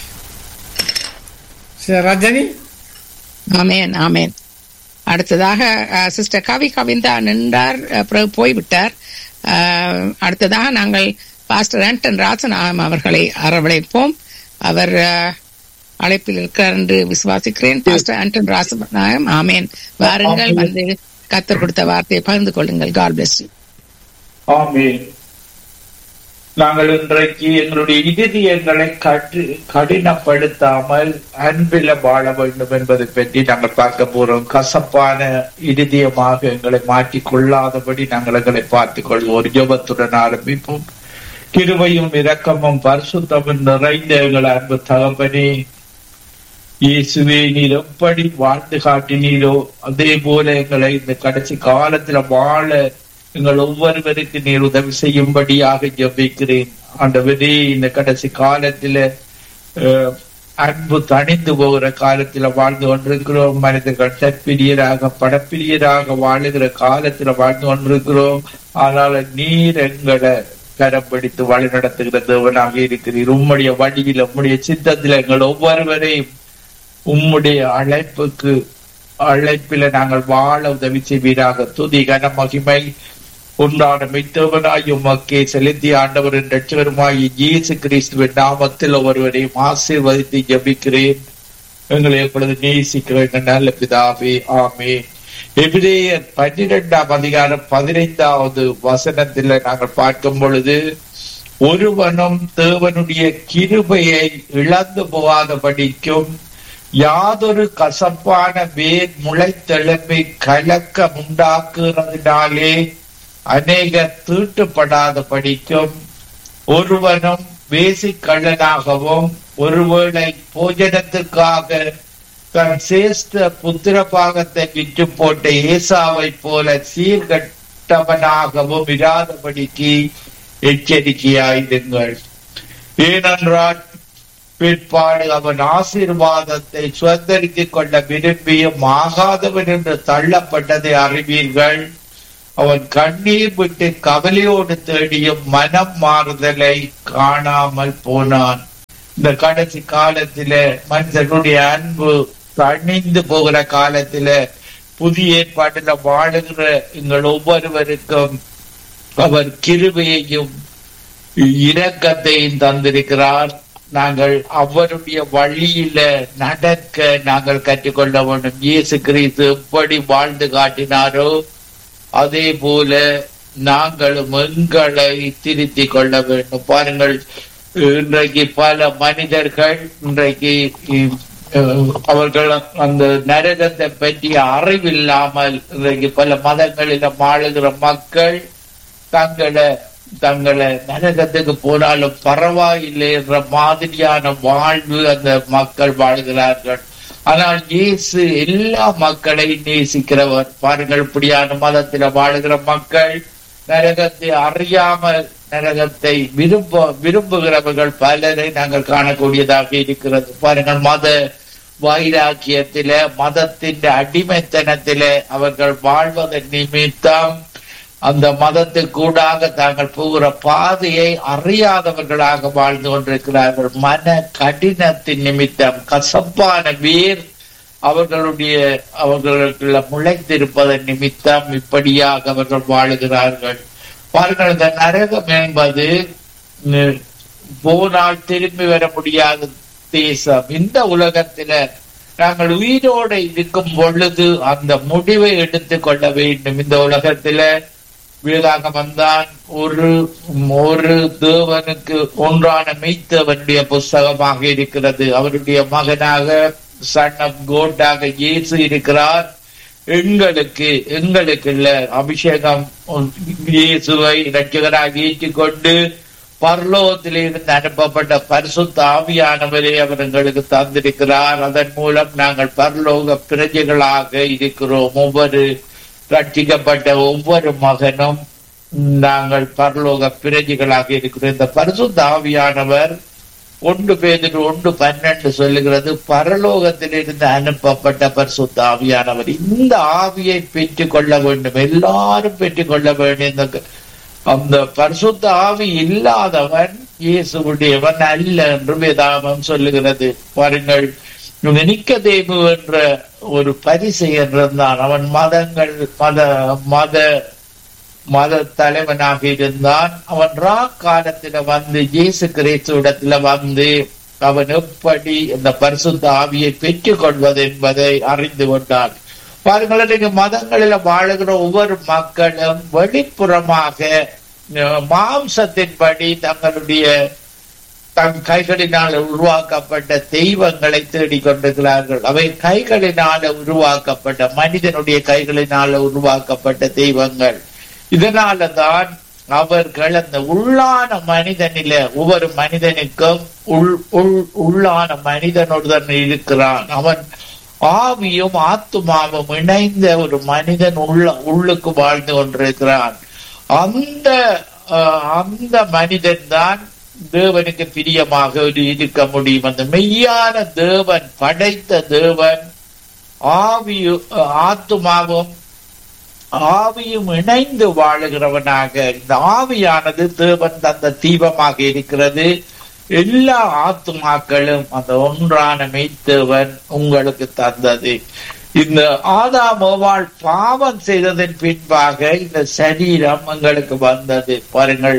சரி ரஜினி ஆமேன் ஆமேன் அடுத்ததாக சிஸ்டர் கவி கவிந்தா நின்றார் அஹ், பிறகு போய்விட்டார் அஹ், அடுத்ததாக நாங்கள் பாஸ்டர் ஆண்டன் ராசநாயம் அவர்களை அரவணைப்போம் அவர் அஹ், அழைப்பில் இருக்கிறார் என்று விசுவாசிக்கிறேன் பாஸ்டர் ஆண்டன் ராசநாயம் ஆமேன் வாருங்கள் வந்து கத்தர் கொடுத்த வார்த்தையை பகிர்ந்து கொள்ளுங்கள் காட் பிளஸ் ஆமென் நாங்கள் இன்றைக்கு எங்களுடைய இருதயங்களை கட்டு கடினப்படுத்தாமல் அன்பில வாழ வேண்டும் என்பதை பற்றி நாங்கள் பார்க்க போறோம் கசப்பான இருதயமாக எங்களை மாற்றிக் கொள்ளாதபடி நாங்கள் எங்களை பார்த்துக் கொள்வோம் ஒரு ஜபத்துடன் ஆரம்பிப்போம் கிருபையும் இரக்கமும் பரிசுத்தமும் நிறைந்த எங்கள் அன்பு தகப்பனே இயேசுவே நீர் எப்படி வாழ்ந்து காட்டினீரோ அதே போல எங்களை இந்த கடைசி காலத்துல வாழ எங்கள் ஒவ்வொருவருக்கு நீர் உதவி செய்யும்படியாக ஜெபிக்கிறேன் ஆண்டவரே இந்த கடைசி காலத்துல அஹ், அன்பு தணிந்து போகிற காலத்துல வாழ்ந்து கொண்டிருக்கிறோம் மனிதர்கள் சற்பிரியராக படப்பிரியராக வாழுகிற காலத்துல வாழ்ந்து கொண்டிருக்கிறோம் ஆனால் நீர் எங்களை கரம் பிடித்து வழி நடத்துகிற தேவனாக இருக்கிறீர் உம்முடைய வழியில் உம்முடைய சித்தத்தில் எங்கள் ஒவ்வொருவரையும் உம்முடைய அழைப்புக்கு அழைப்பில நாங்கள் வாழ உதவி செய்வீராக துதி கன மகிமை உண்டான மித்தவனாய் உமக்கே செலுத்தி ஆண்டவரின் ரட்சகருமாய் இயேசு கிறிஸ்துவின் நாமத்தில் ஒருவரையும் ஆசீர்வதித்து ஜெபிக்கிறேன் எங்களை எப்பொழுது நேசிக்கிற எங்கள் நல்ல பிதாவே ஆமே எபிரேயர் பன்னிரெண்டாம் அதிகாரம் பதினைந்தாவது வசனத்தில் நாங்கள் பார்க்கும் பொழுது ஒருவனும் தேவனுடைய கிருபையை இழந்து போகாதபடிக்கும் யாதொரு கசப்பான வேர் முளைத்தெழும்பி கலக்கம் உண்டாக்குறதினாலே அநேகர் தீட்டுப்படாத படிக்கும் ஒருவனும் வேசிக்கள்ளனாகவும் ஒருவேளை போஜனத்துக்காக தன் சேஷ்ட புத்திர பாகத்தை விற்று போட்ட ஏசாவை போல சீர்கட்டவனாகவும் இராதபடிக்கு எச்சரிக்கையாயிருங்கள் ஏனென்றால் பிற்பாடு அவன் ஆசீர்வாதத்தை சுதந்திரித்துக் கொள்ள விரும்பியும் ஆகாதவன் என்று தள்ளப்பட்டதை அறிவீர்கள் அவன் கண்ணீர் விட்டு கவலையோடு தேடியும் மனம் மாறுதலை காணாமல் போனான் இந்த கடைசி காலத்தில மனிதனுடைய அன்பு தணிந்து போகிற காலத்தில புதிய ஏற்பாட்டில வாழுகிற எங்கள் ஒவ்வொருவருக்கும் அவர் கிருபையையும் இரக்கத்தையும் தந்திருக்கிறார் நாங்கள் அவருடைய வழியில நடக்க நாங்கள் கற்றுக்கொள்ள வேண்டும் இயேசு கிறிஸ்து எப்படி வாழ்ந்து காட்டினாரோ அதே போல நாங்களும் எங்களை திருத்திக் கொள்ள வேண்டும் பாருங்கள் இன்றைக்கு பல மனிதர்கள் இன்றைக்கு அஹ், அவர்கள் அந்த நரகத்தை பற்றிய அறிவில்லாமல் இன்றைக்கு பல மதங்களில வாழுகிற மக்கள் தங்களை தங்களை நரகத்துக்கு போனாலும் பரவாயில்லை என்ற மாதிரியான வாழ்வு அந்த மக்கள் வாழ்கிறார்கள் ஆனால் இயேசு எல்லா மக்களையும் நேசிக்கிறவர் பாருங்கள் இப்படியான மதத்தில வாழுகிற மக்கள் நரகத்தை அறியாமல் நரகத்தை விரும்ப விரும்புகிறவர்கள் பலரை நாங்கள் காணக்கூடியதாக இருக்கிறது பாருங்கள் மத வைராக்கியத்தில மதத்தின் அடிமைத்தனத்தில அவர்கள் வாழ்வதன் நிமித்தம் அந்த மதத்துக்கூடாக தாங்கள் போகிற பாதையை அறியாதவர்களாக வாழ்ந்து கொண்டிருக்கிறார்கள் மன கடினத்தின் நிமித்தம் கசப்பான வேர் அவர்களுடைய அவர்களுக்குள்ள முளைத்திருப்பதன் நிமித்தம் இப்படியாக அவர்கள் வாழுகிறார்கள் பாருங்கள் இந்த நரகம் என்பது உம், போனால் திரும்பி வர முடியாத தேசம் இந்த உலகத்தில நாங்கள் உயிரோடு இருக்கும் பொழுது அந்த முடிவை எடுத்துக் கொள்ள வேண்டும் இந்த உலகத்தில வேதாகமம் தான் ஒரு ஒரு தேவனுக்கு ஒன்றான மெய்த்தவனுடைய புஸ்தகமாக இருக்கிறது அவருடைய மகனாக சன் ஆஃப் கோட்டாக இயேசு இருக்கிறார் எங்களுக்கு எங்களுக்கு இல்ல அபிஷேகம் இயேசுவை இரட்சகராக ஏற்றுக்கொண்டு பரலோகத்திலிருந்து அனுப்பப்பட்ட பரிசுத்த ஆவியானவரை அவர் எங்களுக்கு தந்திருக்கிறார் அதன் மூலம் நாங்கள் பரலோக பிரஜைகளாக இருக்கிறோம் ஒவ்வொரு ரட்சிக்கப்பட்ட ஒவ்வொரு மகனும் நாங்கள் பரலோக பிரஜைகளாக இருக்கிறோம் இந்த பரிசுத்த ஆவியானவர் ஒன்று பேதில் ஒன்று பன்னெண்டு சொல்லுகிறது பரலோகத்திலிருந்து அனுப்பப்பட்ட பரிசுத்த ஆவியானவர் இந்த ஆவியை பெற்றுக் கொள்ள வேண்டும் எல்லாரும் பெற்றுக் கொள்ள வேண்டும் இந்த அந்த பரிசுத்த ஆவி இல்லாதவன் இயேசுடையவன் அல்ல என்று வேதாமம் சொல்லுகிறது பாருங்கள் நிக்கதேவு என்ற ஒரு பரிசெயன் இருந்தான் அவன் மதங்கள் மத மத மத தலைவனாக இருந்தான் அவன் ரா காலத்துல வந்து இயேசு கிறிஸ்துவிடத்துல வந்து அவன் எப்படி இந்த பரிசுத்த ஆவியை பெற்றுக் கொள்வது என்பதை அறிந்து கொண்டான் பாருங்கள் நீங்க மதங்களில வாழுகிற ஒவ்வொரு மக்களும் வெளிப்புறமாக அஹ், மாம்சத்தின்படி தங்களுடைய தன் கைகளினால் உருவாக்கப்பட்ட தெய்வங்களை தேடிக் கொண்டிருக்கிறார்கள் அவை கைகளினால உருவாக்கப்பட்ட மனிதனுடைய கைகளினால உருவாக்கப்பட்ட தெய்வங்கள் இதனால தான் அவர்கள் அந்த உள்ளான மனிதனில ஒவ்வொரு மனிதனுக்கும் உள் உள் உள்ளான மனிதனுடன் இருக்கிறான் அவன் ஆவியும் ஆத்துமாவும் இணைந்த ஒரு மனிதன் உள்ள உள்ளுக்கு வாழ்ந்து கொண்டிருக்கிறான் அந்த அஹ், அந்த மனிதன் தான் தேவனுக்கு பிரியமாக ஒரு இருக்க முடியும் அந்த மெய்யான தேவன் படைத்த தேவன் ஆவியு ஆத்துமாவும் ஆவியும் இணைந்து வாழுகிறவனாக இந்த ஆவியானது தேவன் தந்த தீபமாக இருக்கிறது எல்லா ஆத்துமாக்களும் அந்த ஒன்றான மெய்த்தேவன் உங்களுக்கு தந்தது இந்த ஆதாமோவால் பாவம் செய்ததன் பின்பாக இந்த சரீரம் எங்களுக்கு வந்தது பாருங்கள்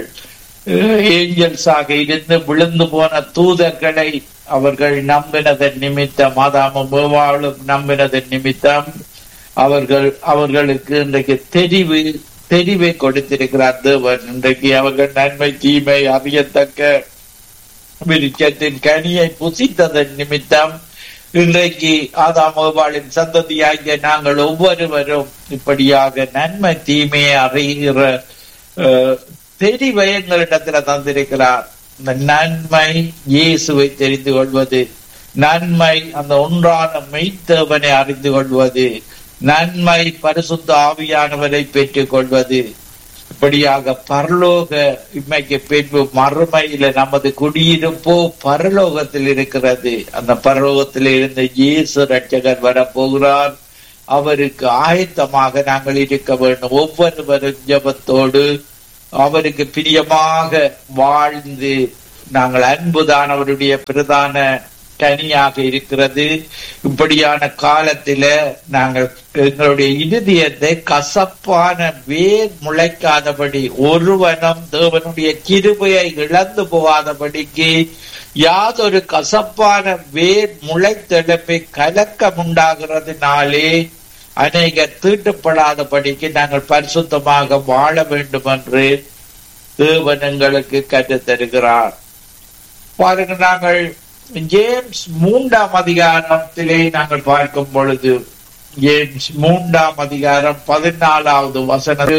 ஏஞ்சல்ஸாக இருந்து விழுந்து போன தூதர்களை அவர்கள் நம்பினதன் நிமித்தம் ஆதாமும் மோவாளும் நம்பினதன் நிமித்தம் அவர்கள் அவர்களுக்கு இன்றைக்கு தெரிவு தெரிவை கொடுத்திருக்கிறார் தேவன் இன்றைக்கு அவர்கள் நன்மை தீமை அறியத்தக்க விருட்சத்தின் கனியை புசித்ததன் நிமித்தம் இன்றைக்கு ஆதாம் ஏவாளின் சந்ததியாகிய நாங்கள் ஒவ்வொருவரும் இப்படியாக நன்மை தீமையை அறிகிற அஹ், தெரிவை எங்களிடத்துல தந்திருக்கிறார் இந்த நன்மை இயேசுவை தெரிந்து கொள்வது நன்மை அந்த ஒன்றான மெய்த்தேவனை அறிந்து கொள்வது நன்மை பரிசுத்த ஆவியானவரை பெற்றுக் கொள்வது இப்படியாக பரலோக இம்மைக்கு பின்பு மறுமையில நமது குடியிருப்போ பரலோகத்தில் இருக்கிறது அந்த பரலோகத்தில் இருந்து இயேசு ரட்சகர் வரப்போகிறார் அவருக்கு ஆயத்தமாக நாங்கள் இருக்க வேண்டும் ஒவ்வொருவரும் ஜெபத்தோடு அவருக்கு பிரியமாக வாழ்ந்து நாங்கள் அன்புதான் அவருடைய பிரதான கனியாக இருக்கிறது இப்படியான காலத்தில நாங்கள் எங்களுடைய இருதயத்தை கசப்பான வேர் முளைக்காதபடி ஒருவனும் தேவனுடைய கிருபையை இழந்து போகாதபடிக்கு யாதொரு கசப்பான வேர் முளைத்தெழுப்பை கலக்கம் உண்டாகிறதுனாலே அநேக தீட்டுப்படாதபடிக்கு நாங்கள் பரிசுத்தமாக வாழ வேண்டும் என்று தேவன் எங்களுக்கு கற்றுத் தருகிறார் பாருங்க நாங்கள் ஜேம்ஸ் மூன்றாம் அதிகாரத்திலே நாங்கள் பார்க்கும் பொழுது ஜேம்ஸ் மூன்றாம் அதிகாரம் பதினாலாவது வசனத்தில்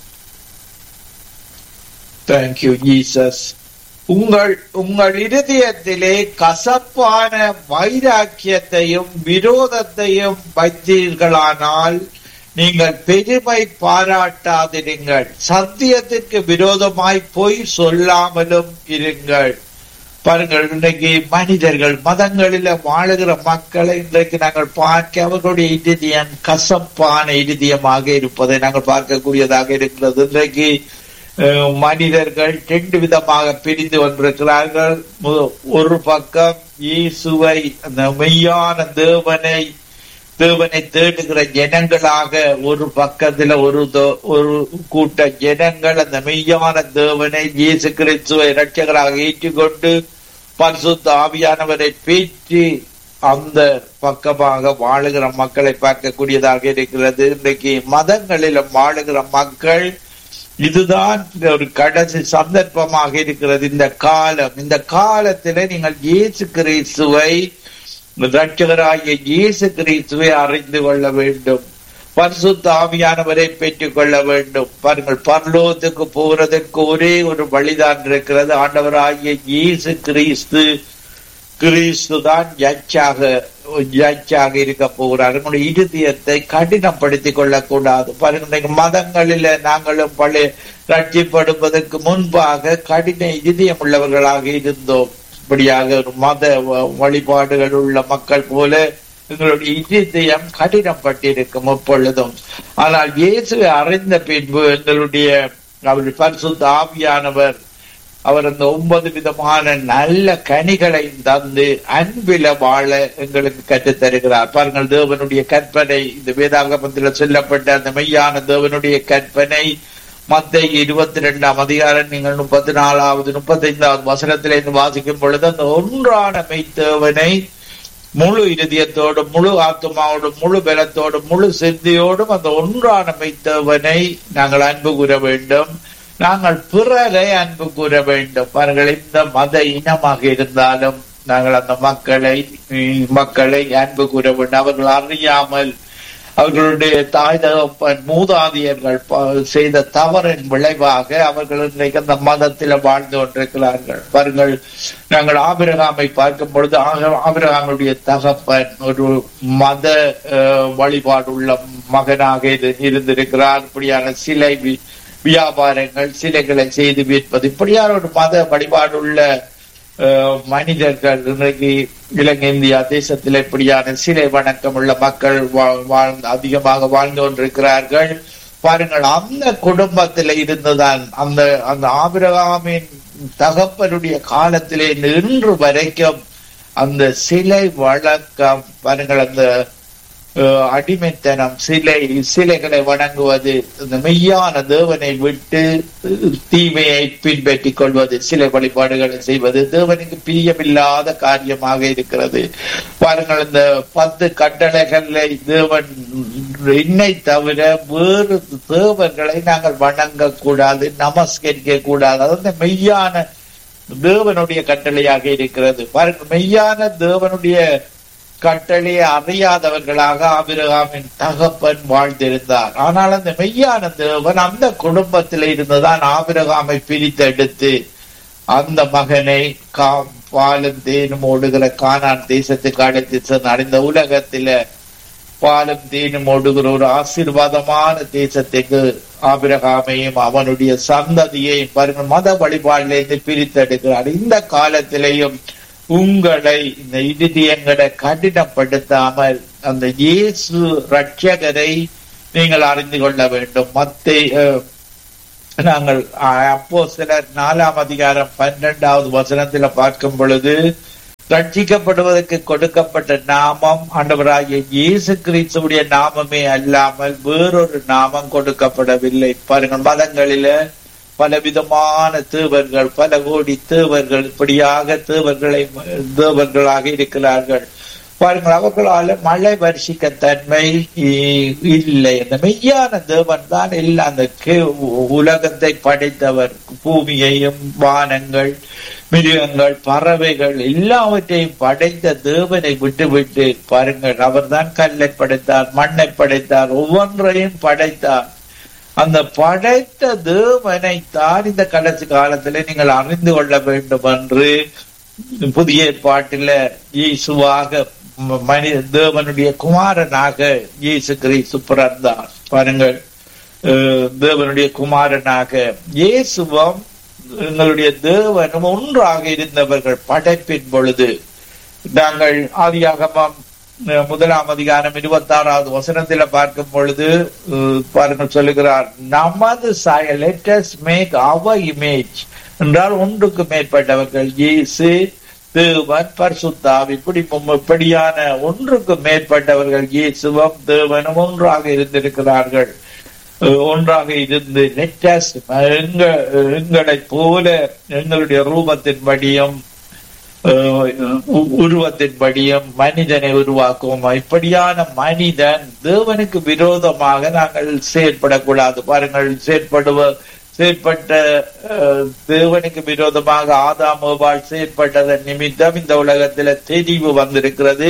தேங்க்யூ ஜீசஸ் உங்கள் உங்கள் இருதயத்திலே கசப்பான வைராக்கியத்தையும் விரோதத்தையும் வைத்தீர்களானால் நீங்கள் பெருமை பாராட்டாதிருங்கள் சத்தியத்திற்கு விரோதமாய் பொய் சொல்லாமலும் இருங்கள் பாருங்கள் இன்றைக்கு மனிதர்கள் மதங்களில வாழுகிற மக்களை இன்றைக்கு நாங்கள் பார்க்க அவர்களுடைய இருதயம் கசப்பான இருதயமாக இருப்பதை நாங்கள் பார்க்கக்கூடியதாக இருக்கிறது இன்றைக்கு அஹ், மனிதர்கள் ரெண்டு விதமாக பிரிந்து கொண்டிருக்கிறார்கள் மு- ஒரு பக்கம் இயேசுவை அந்த மெய்யான தேவனை தேவனை தேடுகிற ஜனங்களாக ஒரு பக்கத்துல ஒரு தோ- ஒரு கூட்ட ஜனங்கள் அந்த மெய்யான தேவனை இயேசு கிறிஸ்துவை இரட்சகராக ஏற்றுக்கொண்டு பரிசுத்த ஆவியானவரை பேற்றி அந்த பக்கமாக வாழுகிற மக்களை பார்க்கக்கூடியதாக இருக்கிறது இன்றைக்கு மதங்களிலும் வாழுகிற மக்கள் இதுதான் ஒரு கடைசி சந்தர்ப்பமாக இருக்கிறது இந்த காலம் இந்த காலத்திலே நீங்கள் இயேசு கிறிஸ்துவை ரட்சகராகிய இயேசு கிறிஸ்துவை அறிந்து கொள்ள வேண்டும் பரிசுத்த ஆவியானவரை பெற்றுக் கொள்ள வேண்டும் பாருங்கள் பரலோகத்துக்கு போகிறதற்கு ஒரே ஒரு வழிதான் இருக்கிறது ஆண்டவராகிய இயேசு கிறிஸ்து கிறிஸ்து தான் ஜட்ஜாக ஜட்ஜாக இருக்க போகிறார் உங்களுடைய இருதயத்தை கடினப்படுத்திக் கொள்ளக்கூடாது பாருங்க இன்னைக்கு மதங்களில நாங்களும் பழைய ரட்சிப்படுவதற்கு முன்பாக கடின இதயம் உள்ளவர்களாக இருந்தோம் இப்படியாக ஒரு மத வ- வழிபாடுகள் உள்ள மக்கள் போல எங்களுடைய இதயம் கடினப்பட்டிருக்கும் எப்பொழுதும் ஆனால் இயேசுவை அறிந்த பின்பு எங்களுடைய அவருடைய பரிசுத்த ஆவியானவர் அவர் அந்த ஒன்பது விதமான நல்ல கனிகளை தந்து அன்பில வாழ எங்களுக்கு கற்றுத் தருகிறார் பாருங்கள் தேவனுடைய கற்பனை இந்த வேதாகமத்தில் சொல்லப்பட்ட அந்த மெய்யான தேவனுடைய கற்பனை மத்திய இருபத்தி ரெண்டாம் அதிகாரம் நீங்கள் முப்பத்தி நாலாவது முப்பத்தைந்தாவது வசனத்திலிருந்து வாசிக்கும் பொழுது அந்த ஒன்றான மெய்த்தேவனை முழு இருதயத்தோடும் முழு ஆத்மாவோடும் முழு பலத்தோடும் முழு சிந்தியோடும் அந்த ஒன்றான மெய்த்தேவனை நாங்கள் அன்பு கூற வேண்டும் நாங்கள் பிறரை அன்பு கூற வேண்டும் அவர்கள் இந்த மத இனமாக இருந்தாலும் நாங்கள் அந்த மக்களை உம், மக்களை அன்பு கூற வேண்டும் அவர்கள் அறியாமல் அவர்களுடைய தாய் தகப்பன் மூதாதையர்கள் ப- செய்த தவறின் விளைவாக அவர்கள் இன்றைக்கு அந்த மதத்தில் வாழ்ந்து கொண்டிருக்கிறார்கள் பாருங்கள் நாங்கள் ஆபிரகாமை பார்க்கும் பொழுது ஆக- ஆபிரகாமுடைய தகப்பன் ஒரு மத அஹ், வழிபாடுள்ள மகனாக இரு- இருந்திருக்கிறார் இப்படியான சிலை வி- வியாபாரங்கள் சிலைகளை செய்து விற்பது இப்படியான ஒரு மத வழிபாடுள்ள அஹ், மனிதர்கள் இன்றைக்கு இலங்கை இந்தியா தேசத்தில் இப்படியான சிலை வணக்கம் உள்ள மக்கள் வா- வாழ்ந்து அதிகமாக வாழ்ந்து கொண்டிருக்கிறார்கள் பாருங்கள் அந்த குடும்பத்தில் இருந்துதான் அந்த அந்த ஆபிரகாமின் தகப்பனுடைய காலத்திலே இன்று வரைக்கும் அந்த சிலை வழக்கம் பாருங்கள் அந்த அஹ், அடிமைத்தனம் சிலை சிலைகளை வணங்குவது இந்த மெய்யான தேவனை விட்டு அஹ், தீமையை பின்பற்றிக் கொள்வது சிலை வழிபாடுகளை செய்வது தேவனுக்கு பிரியமில்லாத காரியமாக இருக்கிறது பாருங்கள் இந்த பத்து கட்டளைகளை தேவன் என்னை தவிர வேறு தேவர்களை நாங்கள் வணங்க கூடாது நமஸ்கரிக்க கூடாது அது வந்து மெய்யான தேவனுடைய கட்டளையாக இருக்கிறது பாருங்கள் மெய்யான தேவனுடைய கட்டளையை அறியாதவர்களாக ஆபிரகாமின் தகப்பன் வாழ்ந்திருந்தார் ஆனால் அந்த மெய்யான தேவன் அந்த குடும்பத்தில் இருந்துதான் ஆபிரகாமை பிரித்தெடுத்து அந்த மகனை கா பாலும் தேனும் ஓடுகிற கானான் தேசத்துக்கு அழைத்து சென்றார் இந்த உலகத்தில பாலும் தேனும் ஓடுகிற ஒரு ஆசீர்வாதமான தேசத்துக்கு ஆபிரகாமையும் அவனுடைய சந்ததியையும் பாருங்கள் மத வழிபாட்டிலிருந்து பிரித்தெடுக்கிறார் இந்த காலத்திலேயும் உங்களை இந்த இறுதியங்களை கடினப்படுத்தாமல் அந்த இயேசு ரட்சகரை நீங்கள் அறிந்து கொள்ள வேண்டும் மத்தை நாங்கள் அப்போ சிலர் நாலாம் அதிகாரம் பன்னெண்டாவது வசனத்துல பார்க்கும் பொழுது ரட்சிக்கப்படுவதற்கு கொடுக்கப்பட்ட நாமம் ஆண்டவராகிய இயேசு கிறிஸ்துவுடைய நாமமே அல்லாமல் வேறொரு நாமம் கொடுக்கப்படவில்லை பாருங்கள் மதங்களில பலவிதமான தேவர்கள் பல கோடி தேவர்கள் இப்படியாக தேவர்களை தேவர்களாக இருக்கிறார்கள் பாருங்கள் அவர்களால மழை வருஷிக்க தன்மை இ- இல்லை அந்த மெய்யான தேவன் தான் எல்லாம் அந்த கே- உலகத்தை படைத்தவர் பூமியையும் வானங்கள் மிருகங்கள் பறவைகள் எல்லாவற்றையும் படைத்த தேவனை விட்டுவிட்டு பாருங்கள் அவர்தான் கல்லை படைத்தார் மண்ணை படைத்தார் ஒவ்வொன்றையும் படைத்தார் அந்த படைத்த தேவனை தான் இந்த கடைசி காலத்திலே நீங்கள் அறிந்து கொள்ள வேண்டும் என்று புதிய ஏற்பாட்டில இயேசுவாக ம- மனித தேவனுடைய குமாரனாக இயேசு கிறிஸ்து பிறந்தார் பாருங்கள் அஹ், தேவனுடைய குமாரனாக இயேசுவும் எங்களுடைய தேவனும் ஒன்றாக இருந்தவர்கள் படைப்பின் பொழுது நாங்கள் ஆதியாகமம் அஹ், முதலாம் அதிகாரம் இருபத்தி ஆறாவது வசனத்தில பார்க்கும் பொழுது அஹ், பாருங்கள் சொல்லுகிறார் நமது சாயல் லெட்டஸ் மேக் அவர் இமேஜ் என்றால் ஒன்றுக்கு மேற்பட்டவர்கள் இயேசு தேவன் பரிசுத்தாவி இப்படி மு- இப்படியான ஒன்றுக்கு மேற்பட்டவர்கள் இயேசுவும் தேவனும் ஒன்றாக இருந்திருக்கிறார்கள் அஹ், ஒன்றாக இருந்து லெட்டஸ் எங்க எங்களைப் போல எங்களுடைய ரூபத்தின்படியும் அஹ், உ- உருவத்தின்படியும் மனிதனை உருவாக்குவோம் இப்படியான மனிதன் தேவனுக்கு விரோதமாக நாங்கள் செயற்படக்கூடாது பாருங்கள் செயற்படுவ செயற்பட்ட அஹ், தேவனுக்கு விரோதமாக ஆதாம் ஏவாள் செயற்பட்டதன் நிமித்தம் இந்த உலகத்துல தெளிவு வந்திருக்கிறது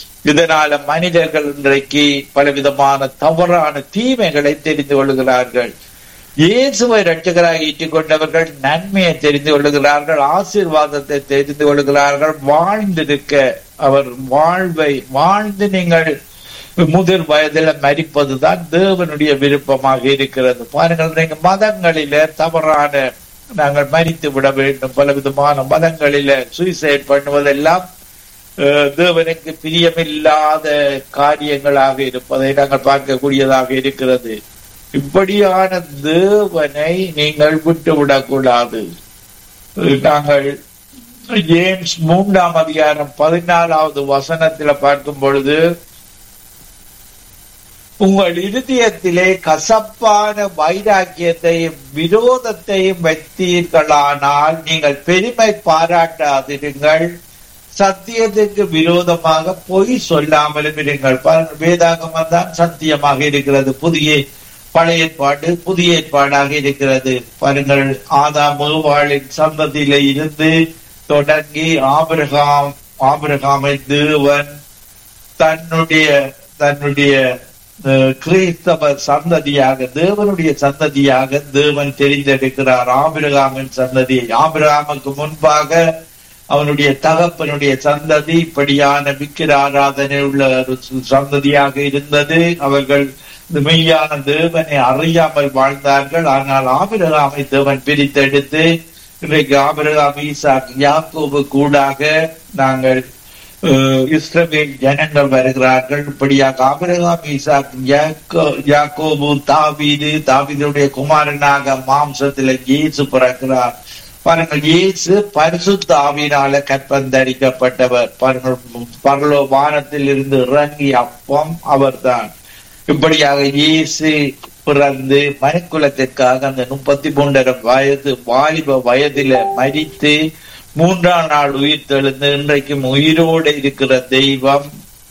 இதனால மனிதர்கள் இன்றைக்கு பலவிதமான தவறான தீமைகளை தெரிந்து கொள்கிறார்கள் இயேசுவை ரட்சகராக ஈட்டிக் கொண்டவர்கள் நன்மையை தெரிந்து கொள்கிறார்கள் ஆசீர்வாதத்தை தெரிந்து கொள்கிறார்கள் வாழ்ந்திருக்க அவர் வாழ்வை வாழ்ந்து நீங்கள் முதிர் வயதில மரிப்பதுதான் தேவனுடைய விருப்பமாக இருக்கிறது பாருங்கள் நீங்க மதங்களில தவறான நாங்கள் மரித்து விட வேண்டும் பலவிதமான மதங்களில சூசைட் பண்ணுவதெல்லாம் அஹ், தேவனுக்கு பிரியமில்லாத காரியங்களாக இருப்பதை நாங்கள் பார்க்கக்கூடியதாக இருக்கிறது இப்படியான தேவனை நீங்கள் விட்டுவிடக்கூடாது நாங்கள் ஜேம்ஸ் மூன்றாம் அதிகாரம் பதினாலாவது வசனத்துல பார்க்கும் பொழுது உங்கள் இருதயத்திலே கசப்பான வைராக்கியத்தையும் விரோதத்தையும் வைத்தீர்களானால் நீங்கள் பெருமை பாராட்டாதிருங்கள் சத்தியத்துக்கு விரோதமாக பொய் சொல்லாமலும் இருங்கள் பாருங்கள், வேதாகமம் தான் சத்தியமாக இருக்கிறது புதிய பழைய ஏற்பாடு புதிய ஏற்பாடாக இருக்கிறது பாருங்கள் ஆதாம் ஏவாளின் சந்ததியில இருந்து தொடங்கி ஆபிரகாம் ஆபிரகாமை தேவன் தன்னுடைய தன்னுடைய அஹ், கிறிஸ்தவ சந்ததியாக தேவனுடைய சந்ததியாக தேவன் தெரிந்தெடுக்கிறார் ஆபிரகாமின் சந்ததியை ஆபிரகாமுக்கு முன்பாக அவனுடைய தகப்பனுடைய சந்ததி இப்படியான விக்கிர ஆராதனை உள்ள ஒரு சந்ததியாக இருந்தது அவர்கள் இந்த மெய்யான தேவனை அறியாமல் வாழ்ந்தார்கள் ஆனால் ஆபிரகாமை தேவன் பிரித்தெடுத்து இன்றைக்கு ஆபிரகாம் ஈசாக் யாக்கோபு கூடாக நாங்கள் அஹ், இஸ்ரவேல் ஜனங்கள் வருகிறார்கள் இப்படியாக ஆபிரகாம் ஈசாக் யாக்கோ- யாக்கோபு தாவீது தாவீதுடைய குமாரனாக மாம்சத்தில் இயேசு பிறக்கிறார் பாருங்கள் இயேசு பரிசுத்த ஆவியினால கற்பந்தரிக்கப்பட்டவர் பாருங்கள் பரலோ வானத்தில் இருந்து இறங்கிய அப்பம் அவர்தான் இப்படியாக இயேசு பிறந்து மனுக்குலத்திற்காக அந்த முப்பத்தி மூன்றரை வயது வாலிப வயதில மரித்து மூன்றாம் நாள் உயிர் தெழுந்து இன்றைக்கும் உயிரோடு இருக்கிற தெய்வம்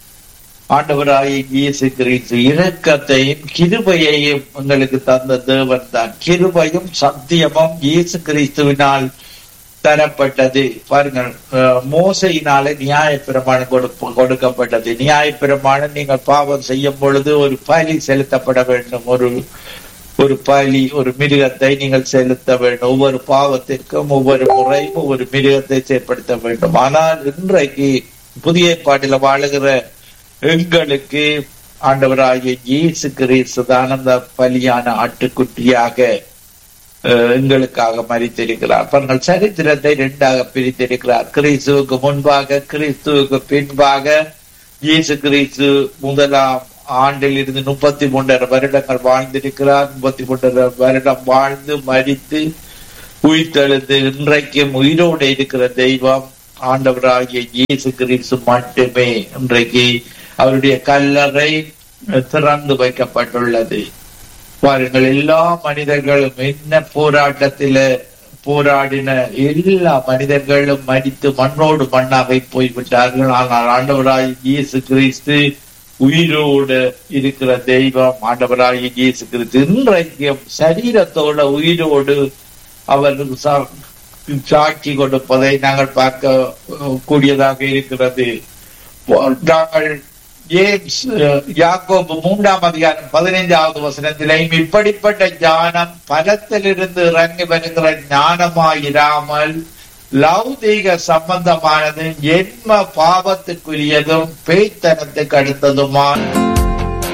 ஆண்டவராகிய இயேசு கிறிஸ்து இரக்கத்தையும் கிருபையையும் எங்களுக்கு தந்த தேவன் தான் கிருபையும் சத்தியமும் இயேசு கிறிஸ்துவினால் தரப்பட்டது பாருங்கள் அஹ், மோசையினால நியாயப்பிரமாணம் கொடுப்ப கொடுக்கப்பட்டது நியாயப்பிரமாணம் நீங்கள் பாவம் செய்யும் பொழுது ஒரு பலி செலுத்தப்பட வேண்டும் ஒரு ஒரு பலி ஒரு மிருகத்தை நீங்கள் செலுத்த வேண்டும் ஒவ்வொரு பாவத்திற்கும் ஒவ்வொரு முறையும் ஒவ்வொரு மிருகத்தை செயற்படுத்த வேண்டும் ஆனால் இன்றைக்கு புதிய பாட்டில வாழுகிற எங்களுக்கு ஆண்டவராகிய இயேசு கிறிஸ்து தான் அந்த பலியான ஆட்டுக்குட்டியாக அஹ், எங்களுக்காக மறித்திருக்கிறார் பாருங்கள் சரித்திரத்தை இரண்டாக பிரித்திருக்கிறார் கிறிஸ்துவுக்கு முன்பாக கிறிஸ்துவுக்கு பின்பாக இயேசு கிறிஸ்து முதலாம் ஆண்டில் இருந்து முப்பத்தி மூன்றரை வருடங்கள் வாழ்ந்திருக்கிறார் முப்பத்தி மூன்றரை வருடம் வாழ்ந்து மறித்து உயிர்த்தெழுந்து இன்றைக்கும் உயிரோடு இருக்கிற தெய்வம் ஆண்டவராகிய இயேசு கிறிஸ்து மட்டுமே இன்றைக்கு அவருடைய கல்லறை திறந்து வைக்கப்பட்டுள்ளது பாருங்கள் எல்லா மனிதர்களும் என்ன போராட்டத்தில போராடின எல்லா மனிதர்களும் மடித்து மண்ணோடு மண்ணாக போய்விட்டார்கள் ஆனால் ஆண்டவராய் இயேசு கிறிஸ்து உயிரோடு இருக்கிற தெய்வம் ஆண்டவராய் இயேசு கிறிஸ்து இன்றைக்கும் சரீரத்தோட உயிரோடு அவர் சா- சாட்சி கொடுப்பதை நாங்கள் பார்க்க அஹ், கூடியதாக இருக்கிறது நாங்கள் ஜேம்ஸ் அஹ், யாக்கோபு மூன்றாம் அதிகாரம் பதினைந்தாவது வசனத்திலையும் இப்படிப்பட்ட ஞானம் பலத்திலிருந்து இறங்கி வருகிற ஞானமாயிராமல் லௌதீக சம்பந்தமானது ஜென்ம பாவத்துக்குரியதும் பேய்த்தனத்துக்கு அடுத்ததுமான